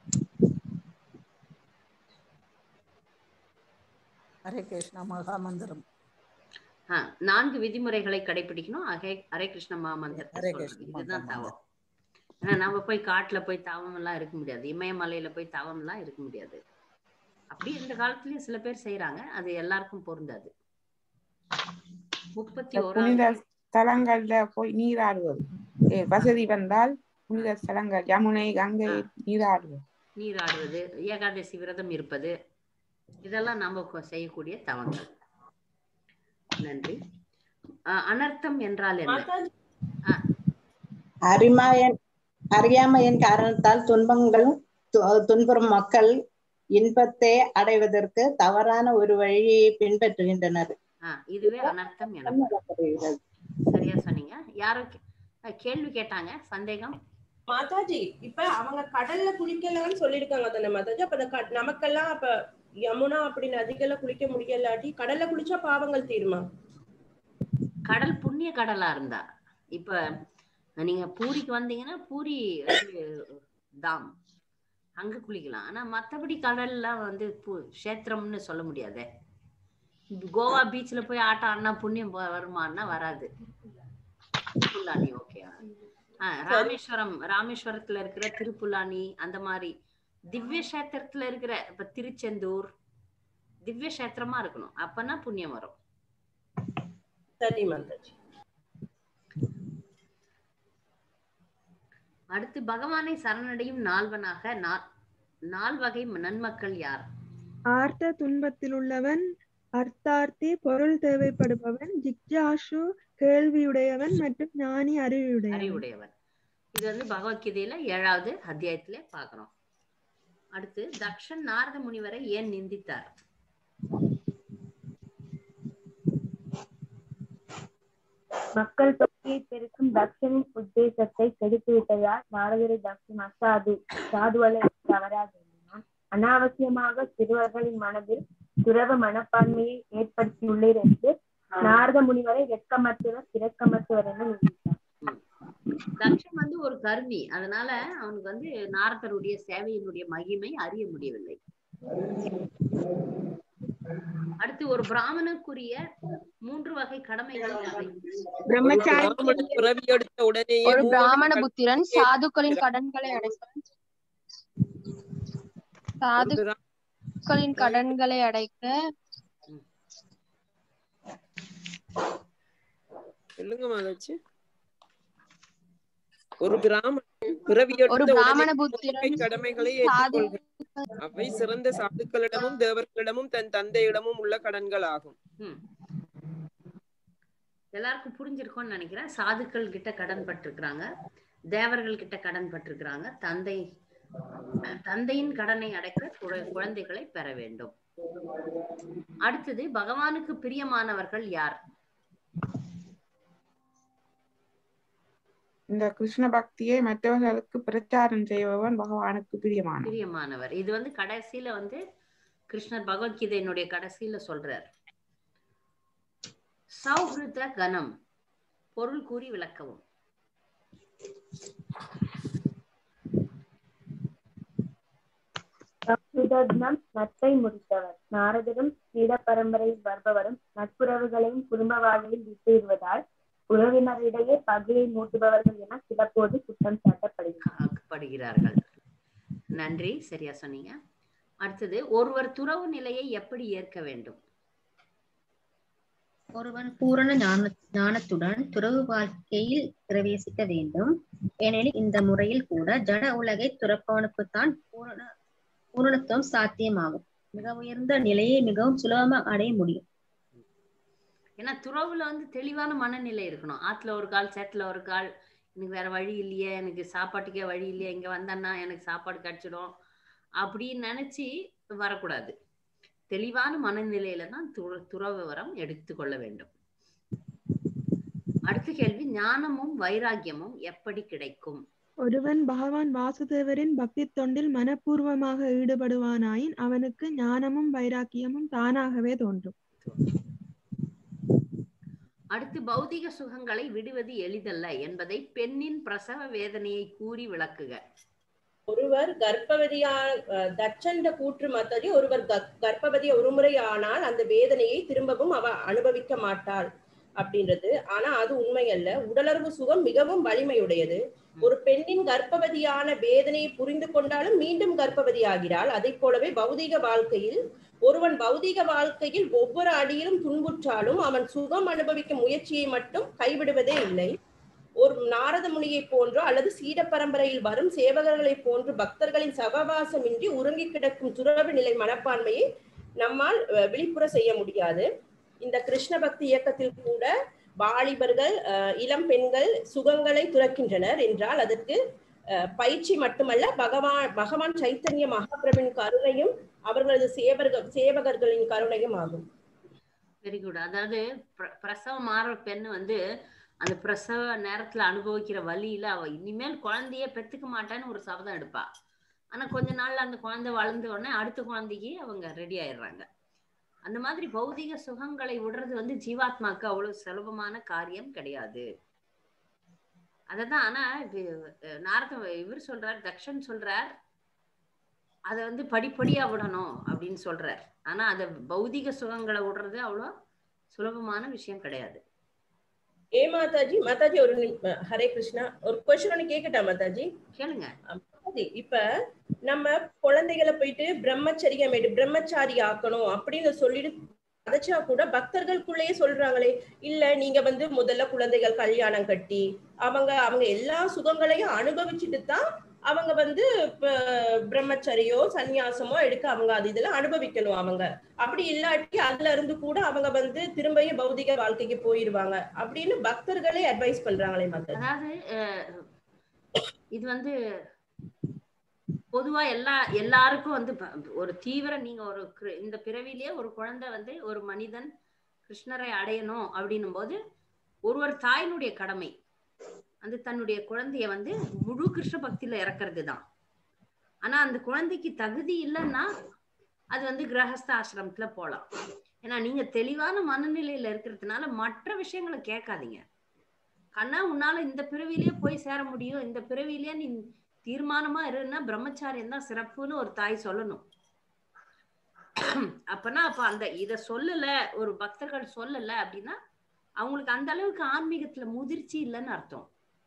K: ஹரே கிருஷ்ணா மகாமந்திரம்
A: ஆ, நான்கு விதிமுறைகளை கடைபிடிக்கணும் ஹரே ஹரே கிருஷ்ண
K: ஹரே
A: மகாமந்திரத்தை
K: கிருஷ்ண
A: சொல்லணும் இதுதான்
K: மகாமந்திரம்
A: தவம் ஏன்னா நம்ம போய் காட்டுல போய் தவம் எல்லாம் இருக்க முடியாது இமயமலையில போய் தவம் எல்லாம் இருக்க முடியாது அப்படி இந்த காலத்துலயும் சில பேர் செய்யறாங்க அது எல்லாருக்கும் பொருந்தாது முப்பத்தி
B: இந்த புனித
A: ஓராவது
B: ஸ்தலங்கள்ல போய் நீராடுவது ஏ, வசதி வந்தால் புனித ஸ்தலங்கள் யமுனை கங்கை நீராடுவது
A: நீராடுவது ஏகாதசி விரதம் இருப்பது இதெல்லாம் நம்ம கொ- செய்யக்கூடிய தவங்கள் நன்றி அஹ், அனர்த்தம் என்றால் என்ன
F: மாதாஜி
L: அறிமாயன் அறியாமையின் காரணத்தால் துன்பங்கள் து- துன்புறும் மக்கள் இன்பத்தை அடைவதற்கு தவறான ஒரு வழியை பின்பற்றுகின்றனர்
A: ஆஹ் இதுவே அனர்த்தம் எனப்படும்
L: எனப்படுகிறது.
A: சரியா சொன்னீங்க யாரோ கே- அஹ், கேள்வி கேட்டாங்க சந்தேகம்
F: மாதாஜி இப்ப அவங்க கடல்ல குளிக்கலாம்னு சொல்லிருக்காங்க தானே மாதாஜி அப்ப அந்த க- நமக்கெல்லாம் அப்ப யமுனா அப்படி நதிகள்ல குளிக்க முடியலாட்டி கடல்ல குளிச்சா பாவங்கள் தீருமா
A: கடல் புண்ணிய கடலா இருந்தா இப்ப நீங்க பூரிக்கு வந்தீங்கன்னா பூரி இது தாம் அங்க குளிக்கலாம் ஆனா மத்தபடி கடல்லாம் வந்து பு- க்ஷேத்திரம்னு சொல்ல முடியாதே கோவா பீச்ல போய் ஆட்டம் ஆடினா புண்ணியம் வ- வருமான்னா வராது திருப்புல்லானி ஓகே ராமேஸ்வரம் ராமேஸ்வரத்துல இருக்கிற திருப்புல்லானி அந்த மாதிரி திவ்ய கஷேத்திரத்துல இருக்கிற இப்ப திருச்செந்தூர் திவ்ய கஷேத்திரமா இருக்கணும் அப்பனா புண்ணியம் வரும்
F: சரி மாதாஜி
A: அடுத்து பகவானை சரணடையும் நால்வனாக நா- நால்வகை நன்மக்கள் யார்
M: ஆர்த்த துன்பத்திலுள்ளவன் அர்த்தார்த்தி பொருள் தேவைப்படுபவன் ஜிக்ஜாசு கேள்வியுடையவன் மற்றும் ஞானி அறிவுடையவன்
A: அறிவுடையவன் இது வந்து பகவத்கீதையில ஏழாவது அத்தியாயத்திலே பார்க்கிறோம் அடுத்து தக்ஷன் நாரத முனிவரை ஏன் நிந்தித்தார்
O: மக்கள் தொகையை பெருக்கும் தக்ஷனின் உத்தேசத்தை கெடுத்துவிட்டதால் நாரதரை தக்ஷன் அசாது சாதுவலை தவறாக எண்ணினான் அனாவசியமாக சிறுவர்களின் மனதில் துறவ மனப்பான்மையை ஏற்படுத்தியுள்ளீர் என்று நாரத முனிவரை வெட்கமற்றவர் திரக்கமற்றவர் என நினைத்தார்
A: தக்ஷன் வந்து ஒரு கர்மி அதனால அவனுக்கு வந்து நாரதருடைய சேவையினுடைய மகிமை அறிய முடியவில்லை அடுத்து ஒரு பிராமணனுக்குரிய மூன்று வகை கடமைகள் யாவை
C: பிரம்மச்சாரி பிறவி எடுத்த உடனேயே
J: ஒரு
C: மூணு
J: பிராமண
C: கடன்
J: புத்திரன் சாதுக்களின் கடன்களை அடைக்க சாதுக்களின் கடன்களை அடைக்க
C: சொல்லுங்க மாதாச்சி ஒரு பிராமணன் பிறவி
J: ஒரு
C: எடுத்த
J: பிராமண
C: உடனே
J: புத்திரன்
C: மூன்று கடமைகளை
J: சாது
C: ஏற்றுக்கொள்கிறான் அவை சிறந்த சாதுக்களிடமும் தேவர்களிடமும் தன் தந்தையிடமும் உள்ள கடன்கள் ஆகும்
A: ம். எல்லாருக்கும் புரிஞ்சிருக்கும்னு நினைக்கிறேன் சாதுக்கள் கிட்ட கடன் பட்டிருக்கிறாங்க தேவர்கள் கிட்ட கடன் பட்டிருக்கிறாங்க தந்தை தந்தையின் கடனை அடைக்க குழ- குழந்தைகளை பெற வேண்டும் அடுத்தது பகவானுக்கு பிரியமானவர்கள் யார்
B: இந்த கிருஷ்ண பக்தியை மற்றவர்களுக்கு பிரச்சாரம் செய்பவன் பகவானுக்கு பிரியமான
A: பிரியமானவர் இது வந்து கடைசியில வந்து கிருஷ்ணர் பகவத்கீதையினுடைய கடைசியில சொல்றார் சௌஹிருத கணம் பொருள் கூறி விளக்கவும்
O: சுதர்ணம் நட்பை முடித்தவர் நாரதரும் சீட பரம்பரையில் வருபவரும் நட்புறவுகளையும் குடும்ப வாழ்வையும் விட்டுவிடுவதால் உறவினரிடையே பகையை மூட்டுபவர்கள் என சிலப்போது குற்றம் சாட்டப்படுகிறார்
A: படுகிறார்கள் நன்றி சரியா சொன்னீங்க அடுத்தது ஒருவர் துறவு நிலையை எப்படி ஏற்க வேண்டும்
D: ஒருவன் பூரண ஞான ஞானத்துடன் துறவு வாழ்க்கையில் பிரவேசிக்க வேண்டும் ஏனெனில் இந்த முறையில் கூட ஜட உலகை துறப்பவனுக்குத்தான் பூரண பூரணத்துவம் சாத்தியமாகும் மிக உயர்ந்த நிலையை மிகவும் சுலபமாக அடைய முடியும்
A: ஏன்னா துறவுல வந்து தெளிவான மனநிலை இருக்கணும் ஆத்துல ஒரு கால் சேத்துல ஒரு கால் எனக்கு வேற வழி இல்லையே எனக்கு சாப்பாட்டுக்கே வழி இல்லையே இங்க வந்தேன்னா எனக்கு சாப்பாடு கிடைச்சிடும் அப்படின்னு நினைச்சு வரக்கூடாது தெளிவான மனநிலையில தான் துற- துறவு வரம் எடுத்துக்கொள்ள வேண்டும் அடுத்த கேள்வி ஞானமும் வைராக்கியமும் எப்படி கிடைக்கும்
M: ஒருவன் பகவான் வாசுதேவரின் பக்தி தொண்டில் மனப்பூர்வமாக ஈடுபடுவானாயின் அவனுக்கு ஞானமும் வைராக்கியமும் தானாகவே தோன்றும்
A: அடுத்து பௌதிக சுகங்களை விடுவது எளிதல்ல என்பதை பெண்ணின் பிரசவ வேதனையை கூறி விளக்குக
F: ஒருவர் கர்ப்பவதியா அஹ், தட்சண்ட கூற்று மத்தடி ஒருவர் கர்- கர்ப்பவதி ஒருமுறை ஆனால் அந்த வேதனையை திரும்பவும் அவ அனுபவிக்க மாட்டாள் அப்படின்றது ஆனா அது உண்மை அல்ல உடலுறவு சுகம் மிகவும் வலிமையுடையது ஒரு பெண்ணின் கர்ப்பவதியான வேதனையை புரிந்து கொண்டாலும் மீண்டும் கர்ப்பவதி ஆகிறாள் அதை போலவே பௌதீக வாழ்க்கையில் ஒருவன் பௌதீக வாழ்க்கையில் ஒவ்வொரு அடியிலும் துன்புற்றாலும் அவன் சுகம் அனுபவிக்கும் முயற்சியை மட்டும் கைவிடுவதே இல்லை ஒரு நாரத முனியை போன்றோ அல்லது சீட பரம்பரையில் வரும் சேவகர்களை போன்று பக்தர்களின் சகவாசமின்றி உறங்கி கிடக்கும் துறவு நிலை மனப்பான்மையை நம்மால் அஹ், விழிப்புற செய்ய முடியாது இந்த கிருஷ்ண பக்தி இயக்கத்தில் கூட வாலிபர்கள் அஹ், இளம் பெண்கள் சுகங்களை துறக்கின்றனர் என்றால் அதற்கு அஹ், பயிற்சி மட்டுமல்ல பகவான் பகவான் சைத்தன்ய மகாபிரபின் கருணையும் அவர்களது சேவர்கள் சேவகர்களின் கருணையும் ஆகும்
A: வெரி குட் அதாவது பிர- பிரசவம் ஆற பெண் வந்து அந்த பிரசவ நேரத்துல அனுபவிக்கிற வலியில அவ இனிமேல் குழந்தைய பெத்துக்க மாட்டேன்னு ஒரு சபதம் எடுப்பா ஆனா கொஞ்ச நாள்ல அந்த குழந்தை வளர்ந்த உடனே அடுத்த குழந்தைக்கு அவங்க ரெடி ஆயிடுறாங்க அந்த மாதிரி பௌதிக சுகங்களை விடுறது வந்து ஜீவாத்மாக்கு அவ்வளவு சுலபமான காரியம் கிடையாது அததான் ஆனா இது, அஹ், நாரத இவர் சொல்றார் தக்ஷன் சொல்றார் அத வந்து படிப்படியா விடணும் அப்படின்னு சொல்றார் ஆனா அத பௌதிக சுகங்களை விடுறது அவ்வளோ சுலபமான விஷயம் கிடையாது
F: ஏ மாதாஜி மாதாஜி ஒரு நிமி- ஹரே கிருஷ்ணா ஒரு கொஸ்டின் ஒண்ணு கேக்கட்டா மாதாஜி
A: கேளுங்க
F: மாதாஜி இப்ப நம்ம குழந்தைகளை போயிட்டு பிரம்மச்சரியம் எடு பிரம்மச்சாரி ஆக்கணும் அப்படின்னு சொல்லிட்டு அதைச்சா கூட பக்தர்களுக்குள்ளேயே சொல்றாங்களே இல்ல நீங்க வந்து முதல்ல குழந்தைகள் கல்யாணம் கட்டி அவங்க அவங்க எல்லா சுகங்களையும் அனுபவிச்சுட்டு தான் அவங்க வந்து இப்ப பிரம்மச்சரியோ சந்நியாசமோ எடுக்க அவங்க அது இதெல்லாம் அனுபவிக்கணும் அவங்க அப்படி இல்லாட்டி அதுல இருந்து கூட அவங்க வந்து திரும்பியும் பௌதிக வாழ்க்கைக்கு போயிருவாங்க அப்படின்னு பக்தர்களே அட்வைஸ் பண்றாங்களே மாதாஜி
A: அதாவது அஹ், இது வந்து பொதுவா எல்லா எல்லாருக்கும் வந்து ப- ஒரு தீவிர நீங்க ஒரு கிரு- இந்த பிறவிலேயே ஒரு குழந்தை வந்து ஒரு மனிதன் கிருஷ்ணரை அடையணும் அப்படின்னும் போது ஒரு ஒரு தாயினுடைய கடமை அந்த தன்னுடைய குழந்தைய வந்து முழு கிருஷ்ண பக்தியில இறக்குறது தான் ஆனா அந்த குழந்தைக்கு தகுதி இல்லைன்னா அது வந்து கிரகஸ்த ஆசிரமத்துல போலாம் ஏன்னா நீங்க தெளிவான மனநிலையில இருக்கிறதுனால மற்ற விஷயங்களை கேட்காதீங்க கண்ணா உன்னால இந்த பிறவிலேயே போய் சேர முடியும் இந்த பிறவிலேயே நீ தீர்மானமா இருன்னா பிரம்மச்சாரியம் தான் சிறப்புன்னு ஒரு தாய் சொல்லணும் அப்பனா அப்ப அந்த இத சொல்லல ஒரு பக்தர்கள் சொல்லல அப்படின்னா அவங்களுக்கு அந்த அளவுக்கு ஆன்மீகத்துல முதிர்ச்சி இல்லைன்னு அர்த்தம்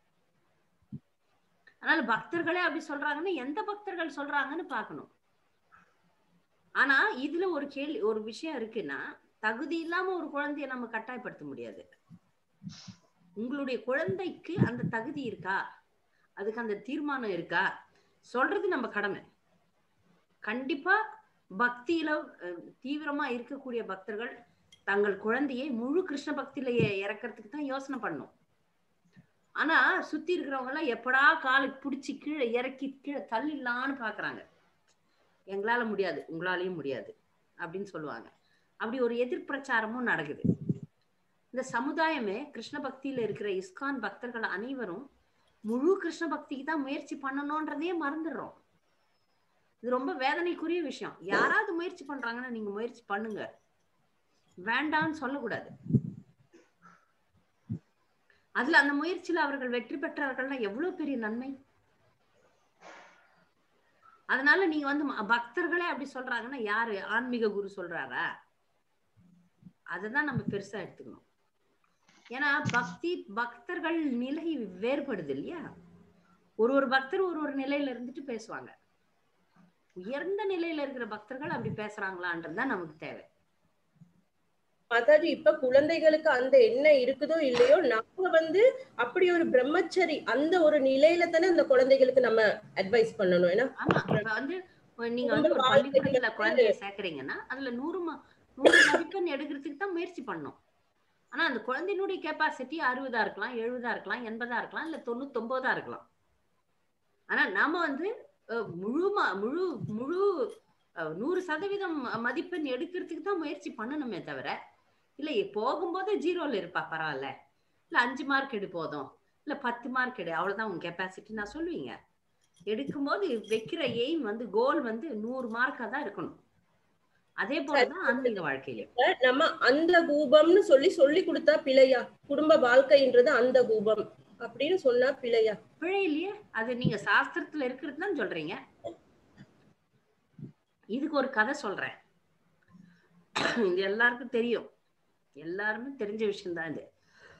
A: அதனால பக்தர்களே அப்படி சொல்றாங்கன்னா எந்த பக்தர்கள் சொல்றாங்கன்னு பார்க்கணும் ஆனா இதுல ஒரு கேள்வி ஒரு விஷயம் இருக்குன்னா தகுதி இல்லாம ஒரு குழந்தைய நம்ம கட்டாயப்படுத்த முடியாது உங்களுடைய குழந்தைக்கு அந்த தகுதி இருக்கா அதுக்கு அந்த தீர்மானம் இருக்கா சொல்றது நம்ம கடமை கண்டிப்பா பக்தியில அஹ், தீவிரமா இருக்கக்கூடிய பக்தர்கள் தங்கள் குழந்தையை முழு கிருஷ்ண பக்தியில இ- இறக்கறதுக்கு தான் யோசனை பண்ணும் ஆனா சுத்தி இருக்கிறவங்க எல்லாம் எப்படா காலுக்கு பிடிச்சி கீழே இறக்கி கீழே தள்ளிடலான்னு பாக்குறாங்க எங்களால முடியாது உங்களாலையும் முடியாது அப்படின்னு சொல்லுவாங்க அப்படி ஒரு எதிர் பிரச்சாரமும் நடக்குது இந்த சமுதாயமே கிருஷ்ண பக்தியில இருக்கிற இஸ்கான் பக்தர்கள் அனைவரும் முழு கிருஷ்ண பக்திக்கு தான் முயற்சி பண்ணணும்ன்றதையே மறந்துடுறோம் இது ரொம்ப வேதனைக்குரிய விஷயம் யாராவது முயற்சி பண்றாங்கன்னா நீங்க முயற்சி பண்ணுங்க வேண்டாம்னு சொல்லக்கூடாது அதுல அந்த முயற்சியில அவர்கள் வெற்றி பெற்றார்கள்னா எவ்வளவு பெரிய நன்மை அதனால நீங்க வந்து ம- பக்தர்களே அப்படி சொல்றாங்கன்னா யாரு ஆன்மீக குரு சொல்றாரா அததான் நம்ம பெருசா எடுத்துக்கணும் ஏன்னா பக்தி பக்தர்கள் நிலை வேறுபடுது இல்லையா ஒரு ஒரு பக்தர் ஒரு ஒரு நிலையில இருந்துட்டு பேசுவாங்க உயர்ந்த நிலையில இருக்கிற பக்தர்கள் அப்படி பேசுறாங்களான்றதுதான் நமக்கு தேவை
F: மாதாஜி இப்ப குழந்தைகளுக்கு அந்த எண்ணம் இருக்குதோ இல்லையோ நாம வந்து அப்படி ஒரு பிரம்மச்சரி அந்த ஒரு நிலையில தானே அந்த குழந்தைகளுக்கு நம்ம அட்வைஸ் பண்ணணும் ஏன்னா
A: ஆமா இப்ப வந்து நீங்க வந்து ஒரு பள்ளிக்கூடத்துல குழந்தைய சேர்க்கறீங்கன்னா அதுல நூறு ம- நூறு மதிப்பெண் எடுக்கிறதுக்கு தான் முயற்சி பண்ணணும் ஆனா அந்த குழந்தையினுடைய கெப்பாசிட்டி அறுபதா இருக்கலாம் எழுபதா இருக்கலாம் எண்பதா இருக்கலாம் இல்ல தொண்ணூத்தொன்பதா இருக்கலாம் ஆனா நாம வந்து அஹ், முழு ம- முழு முழு அஹ், நூறு சதவீதம் மதிப்பெண் எடுக்கிறதுக்கு தான் முயற்சி பண்ணணுமே தவிர இல்ல போகும்போது ஜீரோல இருப்பா பரவாயில்ல இல்ல அஞ்சு மார்க் எடு போதும் இல்ல பத்து மார்க் எடு அவ்வளவுதான் உங்க கெப்பாசிட்டி நான் சொல்லுவீங்க எடுக்கும்போது வைக்கிற எய்ம் வந்து கோல் வந்து நூறு மார்க்கா தான் இருக்கணும் அதே போலதான் ஆன்மீக வாழ்க்கையிலும்
F: நம்ம அந்த கூபம்னு சொல்லி சொல்லி கொடுத்தா பிழையா குடும்ப வாழ்க்கைன்றது அந்த கூபம் அப்படின்னு சொன்னா பிழையா
A: பிழை இல்லையே அது நீங்க சாஸ்திரத்துல இருக்கிறது தான் சொல்றீங்க இதுக்கு ஒரு கதை சொல்றேன் இது எல்லாருக்கும் தெரியும் எல்லாருமே தெரிஞ்ச விஷயம் தான் இது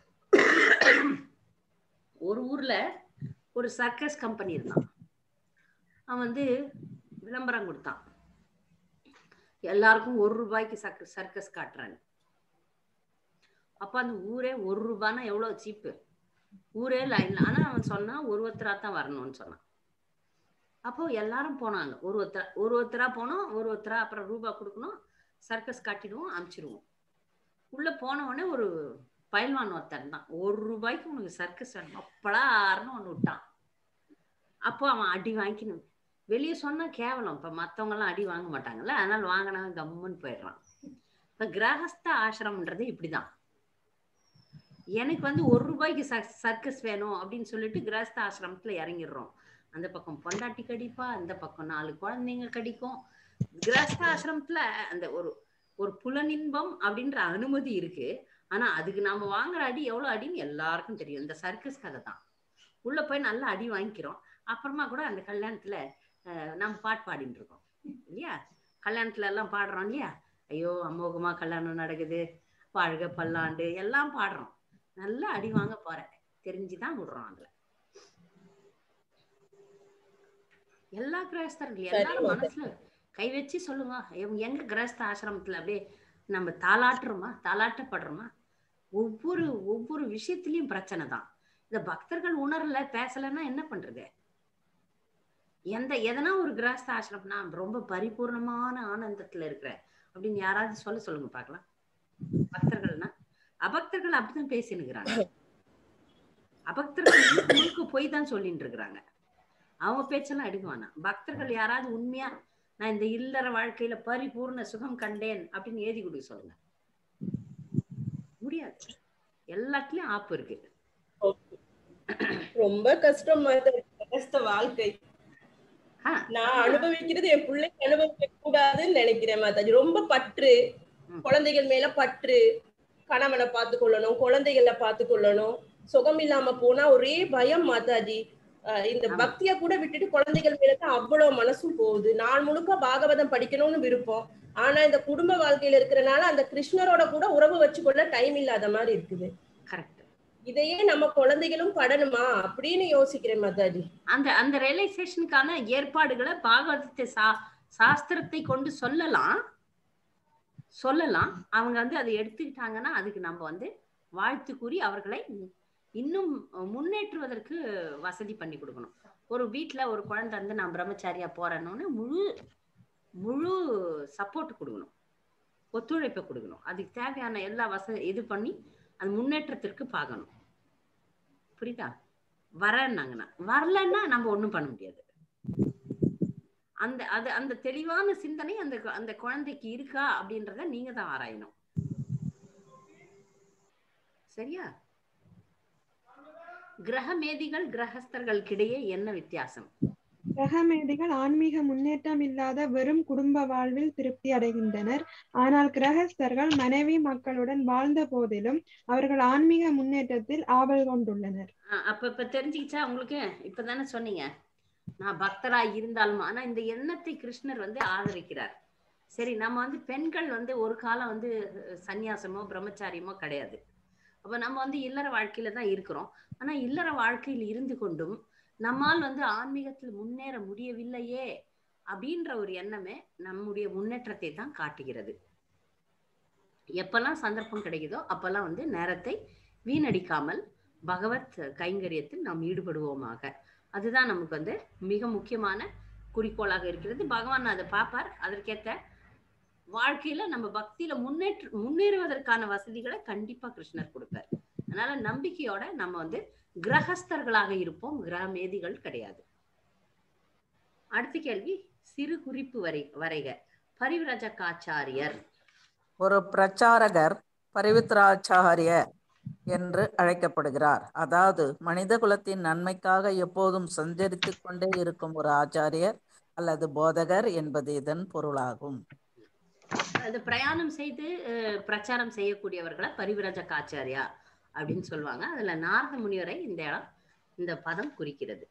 A: ஒரு ஊர்ல ஒரு சர்க்கஸ் கம்பெனி இருந்தான் அவன் வந்து விளம்பரம் கொடுத்தான் எல்லாருக்கும் ஒரு ரூபாய்க்கு சர்க்கஸ் சர்க்கஸ் காட்டுறாங்க அப்ப அந்த ஊரே ஒரு ரூபான்னா எவ்வளவு சீப்பு ஊரே லைன்ல ஆனா அவன் சொன்னான் ஒரு ஒருத்தரா தான் வரணும்னு சொன்னான் அப்போ எல்லாரும் போனாங்க ஒரு ஒருத்தரா ஒரு ஒருத்தரா போனோம் ஒரு ஒருத்தரா அப்புறம் ரூபா கொடுக்கணும் சர்க்கஸ் காட்டிடுவோம் அனுப்பிச்சிடுவோம் உள்ள போன உடனே ஒரு பயில்வான் ஒருத்தன் தான் ஒரு ரூபாய்க்கு உனக்கு சர்க்கஸ் வேணும் அப்படாருன்னு ஒன்று விட்டான் அப்போ அவன் அடி வாங்கிக்கணும் வெளியே சொன்னா கேவலம் இப்ப மத்தவங்க எல்லாம் அடி வாங்க மாட்டாங்கல்ல அதனால வாங்கினவன் கம்முன்னு போயிடுறான் இப்ப கிரகஸ்த ஆசிரமன்றது இப்படிதான் எனக்கு வந்து ஒரு ரூபாய்க்கு சர்க்கஸ் வேணும் அப்படின்னு சொல்லிட்டு கிரகஸ்த ஆசிரமத்துல இறங்கிடுறோம் அந்த பக்கம் பொண்டாட்டி கடிப்பா அந்த பக்கம் நாலு குழந்தைங்க கடிக்கும் கிரகஸ்த ஆசிரமத்துல அந்த ஒரு ஒரு புலனின்பம் அப்படின்ற அனுமதி இருக்கு ஆனா அதுக்கு நாம வாங்குற அடி எவ்வளவு அடின்னு எல்லாருக்கும் தெரியும் இந்த சர்க்கஸ் கதை தான் உள்ள போய் நல்லா அடி வாங்கிக்கிறோம் அப்புறமா கூட அந்த கல்யாணத்துல அஹ், நம்ம பாட்டு பாடிட்டு இருக்கோம் இல்லையா கல்யாணத்துல எல்லாம் பாடுறோம் இல்லையா ஐயோ அமோகமா கல்யாணம் நடக்குது வாழ்க பல்லாண்டு எல்லாம் பாடுறோம் நல்லா அடி வாங்க போறேன் தெரிஞ்சுதான் விடுறோம் அதுல எல்லா கிரகஸ்தர்கள் எல்லாரும்
F: சரிம்மா.
A: மனசுல கை வச்சு சொல்லுங்க இவங்க எங்க கிரகஸ்த ஆசிரமத்துல அப்படியே நம்ம தாளாட்டுறோமா தாளாட்டப்படுறோமா ஒவ்வொரு ஒவ்வொரு விஷயத்திலயும் பிரச்சனை தான் இந்த பக்தர்கள் உணரல பேசலைன்னா என்ன பண்றது எந்த எதனா ஒரு கிரகஸ்த ஆசிரமம் நான் ரொம்ப பரிபூர்ணமான ஆனந்தத்துல இருக்கிறேன் அப்படின்னு யாராவது சொல்ல சொல்லுங்க பார்க்கலாம் பக்தர்கள்னா அபக்தர்கள் அப்படிதான் பேசினுக்கிறாங்க அபக்தர்கள் முழுக்க முழுக்க போய் தான் சொல்லிட்டு இருக்கிறாங்க அவங்க பேச்செல்லாம் எடுக்க வேணாம் பக்தர்கள் யாராவது உண்மையா நான் இந்த இல்லற வாழ்க்கையில பரிபூர்ண சுகம் கண்டேன் அப்படின்னு எழுதி கொடுக்க சொல்லுங்க முடியாது எல்லாத்துலயும் ஆப்பு இருக்கு
F: ரொம்ப கஷ்டம் கஷ்ட வாழ்க்கை நான் அனுபவிக்கிறது என் பிள்ளைக்கு அனுபவிக்க கூடாதுன்னு நினைக்கிறேன் மாதாஜி ரொம்ப பற்று குழந்தைகள் மேல பற்று கணவனை பார்த்து கொள்ளணும் குழந்தைகளை பார்த்து கொள்ளணும் சுகம் இல்லாம போனா ஒரே பயம் மாதாஜி அஹ் இந்த பக்திய கூட விட்டுட்டு குழந்தைகள் மேலதான் அவ்வளவு மனசும் போகுது நாள் முழுக்க பாகவதம் படிக்கணும்னு விருப்பம் ஆனா இந்த குடும்ப வாழ்க்கையில இருக்கிறனால அந்த கிருஷ்ணரோட கூட உறவு வச்சுக்கொள்ள டைம் இல்லாத மாதிரி இருக்குது
A: கரெக்ட்
F: இதையே நம்ம குழந்தைகளும் படணுமா அப்படின்னு யோசிக்கிறேன் மாதாஜி
A: அந்த அந்த ரியலைசேஷனுக்கான ஏற்பாடுகளை பாகவதத்தை சா சாஸ்திரத்தை கொண்டு சொல்லலாம் சொல்லலாம் அவங்க வந்து அதை எடுத்துக்கிட்டாங்கன்னா அதுக்கு நம்ம வந்து வாழ்த்து கூறி அவர்களை இன்னும் முன்னேற்றுவதற்கு வசதி பண்ணி கொடுக்கணும் ஒரு வீட்ல ஒரு குழந்தை வந்து நான் பிரம்மச்சாரியா போறேன்னு முழு முழு சப்போர்ட் கொடுக்கணும் ஒத்துழைப்பை கொடுக்கணும் அதுக்கு தேவையான எல்லா வசதி இது பண்ணி அது முன்னேற்றத்திற்கு பார்க்கணும் புரியுதா வரேன்னாங்கன்னா வரலன்னா நம்ம ஒண்ணும் பண்ண முடியாது அந்த அது அந்த தெளிவான சிந்தனை அந்த கு- அந்த குழந்தைக்கு இருக்கா அப்படின்றத நீங்க தான் ஆராயணும் சரியா கிரகமேதிகள் கிரகஸ்தர்களுக்கிடையே என்ன வித்தியாசம்
M: கிரகமேதிகள் ஆன்மீக முன்னேற்றம் இல்லாத வெறும் குடும்ப வாழ்வில் திருப்தி அடைகின்றனர் ஆனால் கிரகஸ்தர்கள் மனைவி மக்களுடன் வாழ்ந்த போதிலும் அவர்கள் ஆன்மீக முன்னேற்றத்தில் ஆவல் கொண்டுள்ளனர்
A: அஹ் அப்ப இப்ப தெரிஞ்சுக்கிச்சா உங்களுக்கு இப்பதானே சொன்னீங்க நான் பக்தரா இருந்தாலும் ஆனா இந்த எண்ணத்தை கிருஷ்ணர் வந்து ஆதரிக்கிறார் சரி நம்ம வந்து பெண்கள் வந்து ஒரு காலம் வந்து அஹ், சந்நியாசமோ பிரம்மச்சாரியமோ கிடையாது அப்ப நம்ம வந்து இல்லற வாழ்க்கையில தான் இருக்கிறோம் ஆனா இல்லற வாழ்க்கையில் இருந்து கொண்டும் நம்மால் வந்து ஆன்மீகத்தில் முன்னேற முடியவில்லையே அப்படின்ற ஒரு எண்ணமே நம்முடைய முன்னேற்றத்தை தான் காட்டுகிறது எப்பெல்லாம் சந்தர்ப்பம் கிடைக்குதோ அப்பெல்லாம் வந்து நேரத்தை வீணடிக்காமல் பகவத் கைங்கரியத்தில் நாம் ஈடுபடுவோமாக அதுதான் நமக்கு வந்து மிக முக்கியமான குறிக்கோளாக இருக்கிறது பகவான் அதை பார்ப்பார் அதற்கேற்ற வாழ்க்கையில நம்ம பக்தியில முன்னேற்ற முன்னேறுவதற்கான வசதிகளை கண்டிப்பா கிருஷ்ணர் கொடுப்பார் அதனால நம்பிக்கையோட நம்ம வந்து கிரகஸ்தர்களாக இருப்போம் கிரகமேதிகள் கிடையாது அடுத்த கேள்வி சிறு குறிப்பு வரை வரைக பரிவிரஜகாச்சாரியர்
K: ஒரு பிரச்சாரகர் பரிவித்ராச்சாரிய என்று அழைக்கப்படுகிறார் அதாவது மனித குலத்தின் நன்மைக்காக எப்போதும் சஞ்சரித்துக் கொண்டே இருக்கும் ஒரு ஆச்சாரியர் அல்லது போதகர் என்பது இதன் பொருளாகும்
A: அது பிரயாணம் செய்து அஹ், பிரச்சாரம் செய்யக்கூடியவர்களை பரிவிரஜகாச்சாரியா அப்படின்னு சொல்லுவாங்க அதுல நாரத முனிவரை இந்த இடம் இந்த பதம் குறிக்கிறது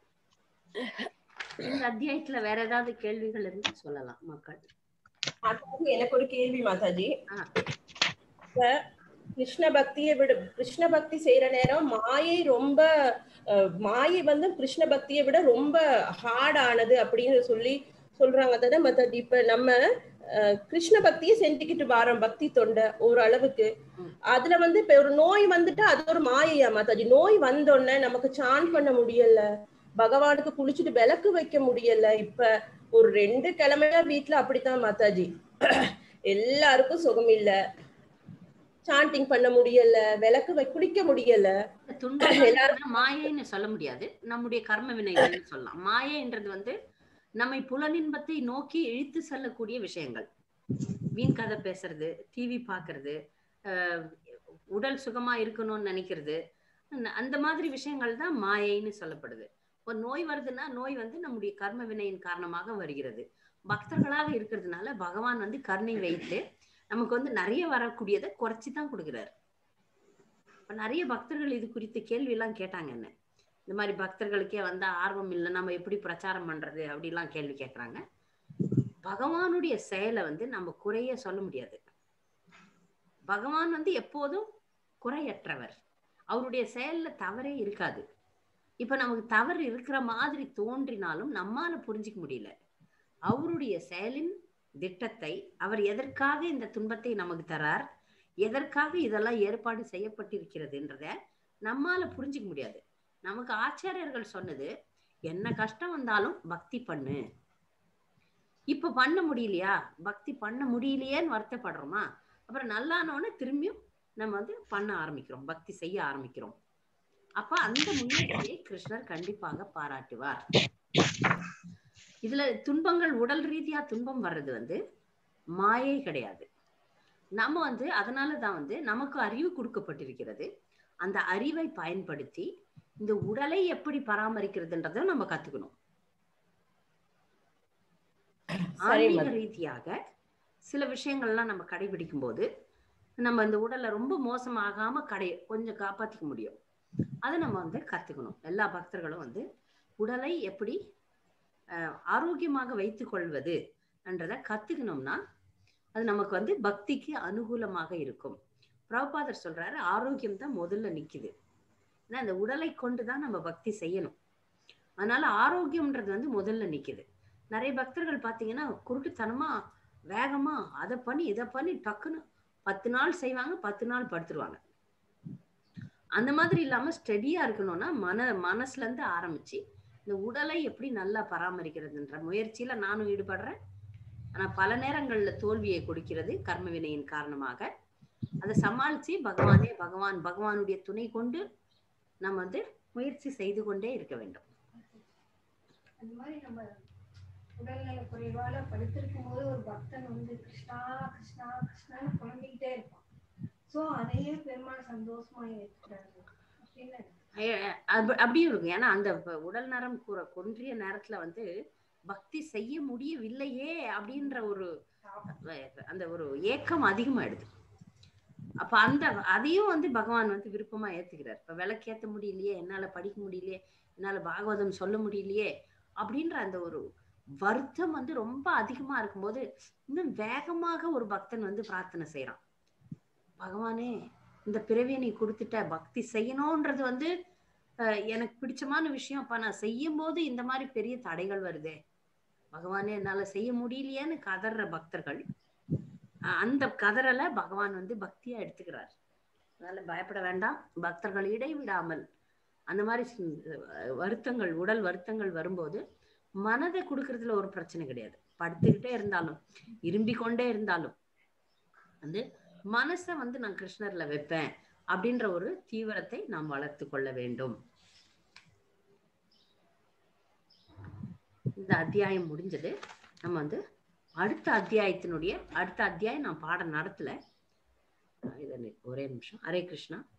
A: இந்த அத்தியாயத்துல வேற ஏதாவது கேள்விகள் இருந்தா சொல்லலாம் மக்கள்
F: மாதாஜி எனக்கு ஒரு கேள்வி மாதாஜி
A: ஆ.
F: இப்ப கிருஷ்ண பக்தியை விட கிருஷ்ண பக்தி செய்யற நேரம் மாயை ரொம்ப அஹ், மாயை வந்து கிருஷ்ண பக்தியை விட ரொம்ப ஹார்ட் ஆனது அப்படின்னு சொல்லி சொல்றாங்க தானே மாதாஜி இப்ப நம்ம அஹ், கிருஷ்ண பக்தியை செஞ்சுக்கிட்டு வரோம் பக்தி தொண்டை ஒரு அளவுக்கு அதுல வந்து இப்ப ஒரு நோய் வந்துட்டா அது ஒரு மாயையா மாதாஜி நோய் வந்தோடனே நமக்கு சான் பண்ண முடியல பகவானுக்கு குளிச்சுட்டு விளக்கு வைக்க முடியல இப்ப ஒரு ரெண்டு கிழமையா வீட்டுல அப்படித்தான் மாதாஜி எல்லாருக்கும் சுகம் இல்ல சாண்டிங் பண்ண முடியல விளக்கு வை குளிக்க முடியல
A: துன்பம் மாயைன்னு சொல்ல முடியாது நம்முடைய கர்ம வினைகள்னு சொல்லலாம் மாயைன்றது வந்து நம்மை புலனின்பத்தை நோக்கி இழுத்து செல்லக்கூடிய விஷயங்கள் வீண் கதை பேசுறது டிவி பாக்குறது ஆஹ் உடல் சுகமா இருக்கணும்னு நினைக்கிறது அந்த- அந்த மாதிரி விஷயங்கள் தான் மாயைன்னு சொல்லப்படுது இப்போ நோய் வருதுன்னா நோய் வந்து நம்முடைய கர்ம வினையின் காரணமாக வருகிறது பக்தர்களாக இருக்கிறதுனால பகவான் வந்து கருணை வைத்து நமக்கு வந்து நிறைய வரக்கூடியதை குறைச்சி தான் கொடுக்குறாரு இப்ப நிறைய பக்தர்கள் இது குறித்து கேள்வி எல்லாம் கேட்டாங்க என்ன இந்த மாதிரி பக்தர்களுக்கே வந்து ஆர்வம் இல்லை நம்ம எப்படி பிரச்சாரம் பண்றது அப்படிலாம் கேள்வி கேட்கறாங்க பகவானுடைய செயலை வந்து நம்ம குறைய சொல்ல முடியாது பகவான் வந்து எப்போதும் குறையற்றவர் அவருடைய செயல்ல தவறே இருக்காது இப்ப நமக்கு தவறு இருக்கிற மாதிரி தோன்றினாலும் நம்மால புரிஞ்சுக்க முடியல அவருடைய செயலின் திட்டத்தை அவர் எதற்காக இந்த துன்பத்தை நமக்கு தரார் எதற்காக இதெல்லாம் ஏற்பாடு செய்யப்பட்டிருக்கிறதுன்றத நம்மால புரிஞ்சுக்க முடியாது நமக்கு ஆச்சாரியர்கள் சொன்னது என்ன கஷ்டம் வந்தாலும் பக்தி பண்ணு இப்ப பண்ண முடியலையா பக்தி பண்ண முடியலையேன்னு வருத்தப்படுறோமா அப்புறம் நல்லானோன்னு திரும்பியும் நம்ம வந்து பண்ண ஆரம்பிக்கிறோம் பக்தி செய்ய ஆரம்பிக்கிறோம் அப்ப அந்த முயற்சியை கிருஷ்ணர் கண்டிப்பாக பாராட்டுவார் இதுல துன்பங்கள் உடல் ரீதியா துன்பம் வர்றது வந்து மாயை கிடையாது நம்ம வந்து அதனால தான் வந்து நமக்கு அறிவு கொடுக்கப்பட்டிருக்கிறது அந்த அறிவை பயன்படுத்தி இந்த உடலை எப்படி பராமரிக்கிறதுன்றதை நம்ம கத்துக்கணும்
F: சரி,
A: ஆன்மீக
F: மதி.
A: ரீதியாக சில விஷயங்கள்லாம் நம்ம கடைபிடிக்கும் போது நம்ம இந்த உடலை ரொம்ப மோசமாகாம கடை கொஞ்சம் காப்பாத்திக்க முடியும் அதை நம்ம வந்து கத்துக்கணும் எல்லா பக்தர்களும் வந்து உடலை எப்படி அஹ், ஆரோக்கியமாக வைத்துக் கொள்வது என்றதை கத்துக்கணும்னா அது நமக்கு வந்து பக்திக்கு அனுகூலமாக இருக்கும் பிரபுபாதர் சொல்றாரு ஆரோக்கியம் தான் முதல்ல நிக்குது ஏன்னா அந்த உடலை கொண்டு தான் நம்ம பக்தி செய்யணும் அதனால ஆரோக்கியம்ன்றது வந்து முதல்ல நிக்குது நிறைய பக்தர்கள் பாத்தீங்கன்னா குருட்டுத்தனமா வேகமா அதை பண்ணி இதை பண்ணி டக்குன்னு பத்து நாள் செய்வாங்க பத்து நாள் படுத்துருவாங்க அந்த மாதிரி இல்லாம ஸ்டெடியா இருக்கணும்னா மன மனசுல இருந்து ஆரம்பிச்சு இந்த உடலை எப்படி நல்லா பராமரிக்கிறதுன்ற முயற்சியில நானும் ஈடுபடுறேன் ஆனா பல நேரங்கள்ல தோல்வியை கொடுக்கிறது கர்ம வினையின் காரணமாக அதை சமாளிச்சு பகவானே பகவான் பகவானுடைய துணை கொண்டு நம்ம வந்து முயற்சி செய்து கொண்டே இருக்க வேண்டும்
N: அந்த மாதிரி நம்ம உடல்நல குறைவால படுத்திருக்கும் போது ஒரு பக்தன் வந்து கிருஷ்ணா கிருஷ்ணா கிருஷ்ணான்னு புலம்பிக்கிட்டே இருப்பான் சோ அதையே பெருமாள் சந்தோஷமா ஏற்றுக்கிறாரு அப்படின்னு
A: அஹ் அப்ப- அப்படியும் இருக்கும் ஏன்னா அந்த ப- உடல் நரம் கூற கொன்றிய நேரத்துல வந்து பக்தி செய்ய முடியவில்லையே அப்படின்ற ஒரு அஹ் அந்த ஒரு ஏக்கம் அதிகமாயிடுது அப்ப அந்த அதையும் வந்து பகவான் வந்து விருப்பமா ஏத்துக்கிறார் இப்ப விளக்கேத்த முடியலையே என்னால படிக்க முடியலையே என்னால பாகவதம் சொல்ல முடியலையே அப்படின்ற அந்த ஒரு வருத்தம் வந்து ரொம்ப அதிகமா இருக்கும்போது இன்னும் வேகமாக ஒரு பக்தன் வந்து பிரார்த்தனை செய்யறான் பகவானே இந்த பிறவியை நீ கொடுத்துட்ட பக்தி செய்யணும்ன்றது வந்து அஹ், எனக்கு பிடிச்சமான விஷயம் அப்ப நான் செய்யும் போது இந்த மாதிரி பெரிய தடைகள் வருதே பகவானே என்னால செய்ய முடியலையேன்னு கதற பக்தர்கள் அஹ், அந்த கதறலை பகவான் வந்து பக்தியா எடுத்துக்கிறார் அதனால பயப்பட வேண்டாம் பக்தர்கள் இடைவிடாமல் அந்த மாதிரி சி- அஹ், வருத்தங்கள் உடல் வருத்தங்கள் வரும்போது மனதை கொடுக்கறதுல ஒரு பிரச்சனை கிடையாது படுத்துக்கிட்டே இருந்தாலும் இரும்பிக் கொண்டே இருந்தாலும் வந்து மனசை வந்து நான் கிருஷ்ணர்ல வைப்பேன் அப்படின்ற ஒரு தீவிரத்தை நாம் வளர்த்து கொள்ள வேண்டும் இந்த அத்தியாயம் முடிஞ்சது நம்ம வந்து அடுத்த அத்தியாயத்தினுடைய அடுத்த அத்தியாயம் நான் பாடம் நடத்தல அஹ் இதை நி- ஒரே நிமிஷம் ஹரே கிருஷ்ணா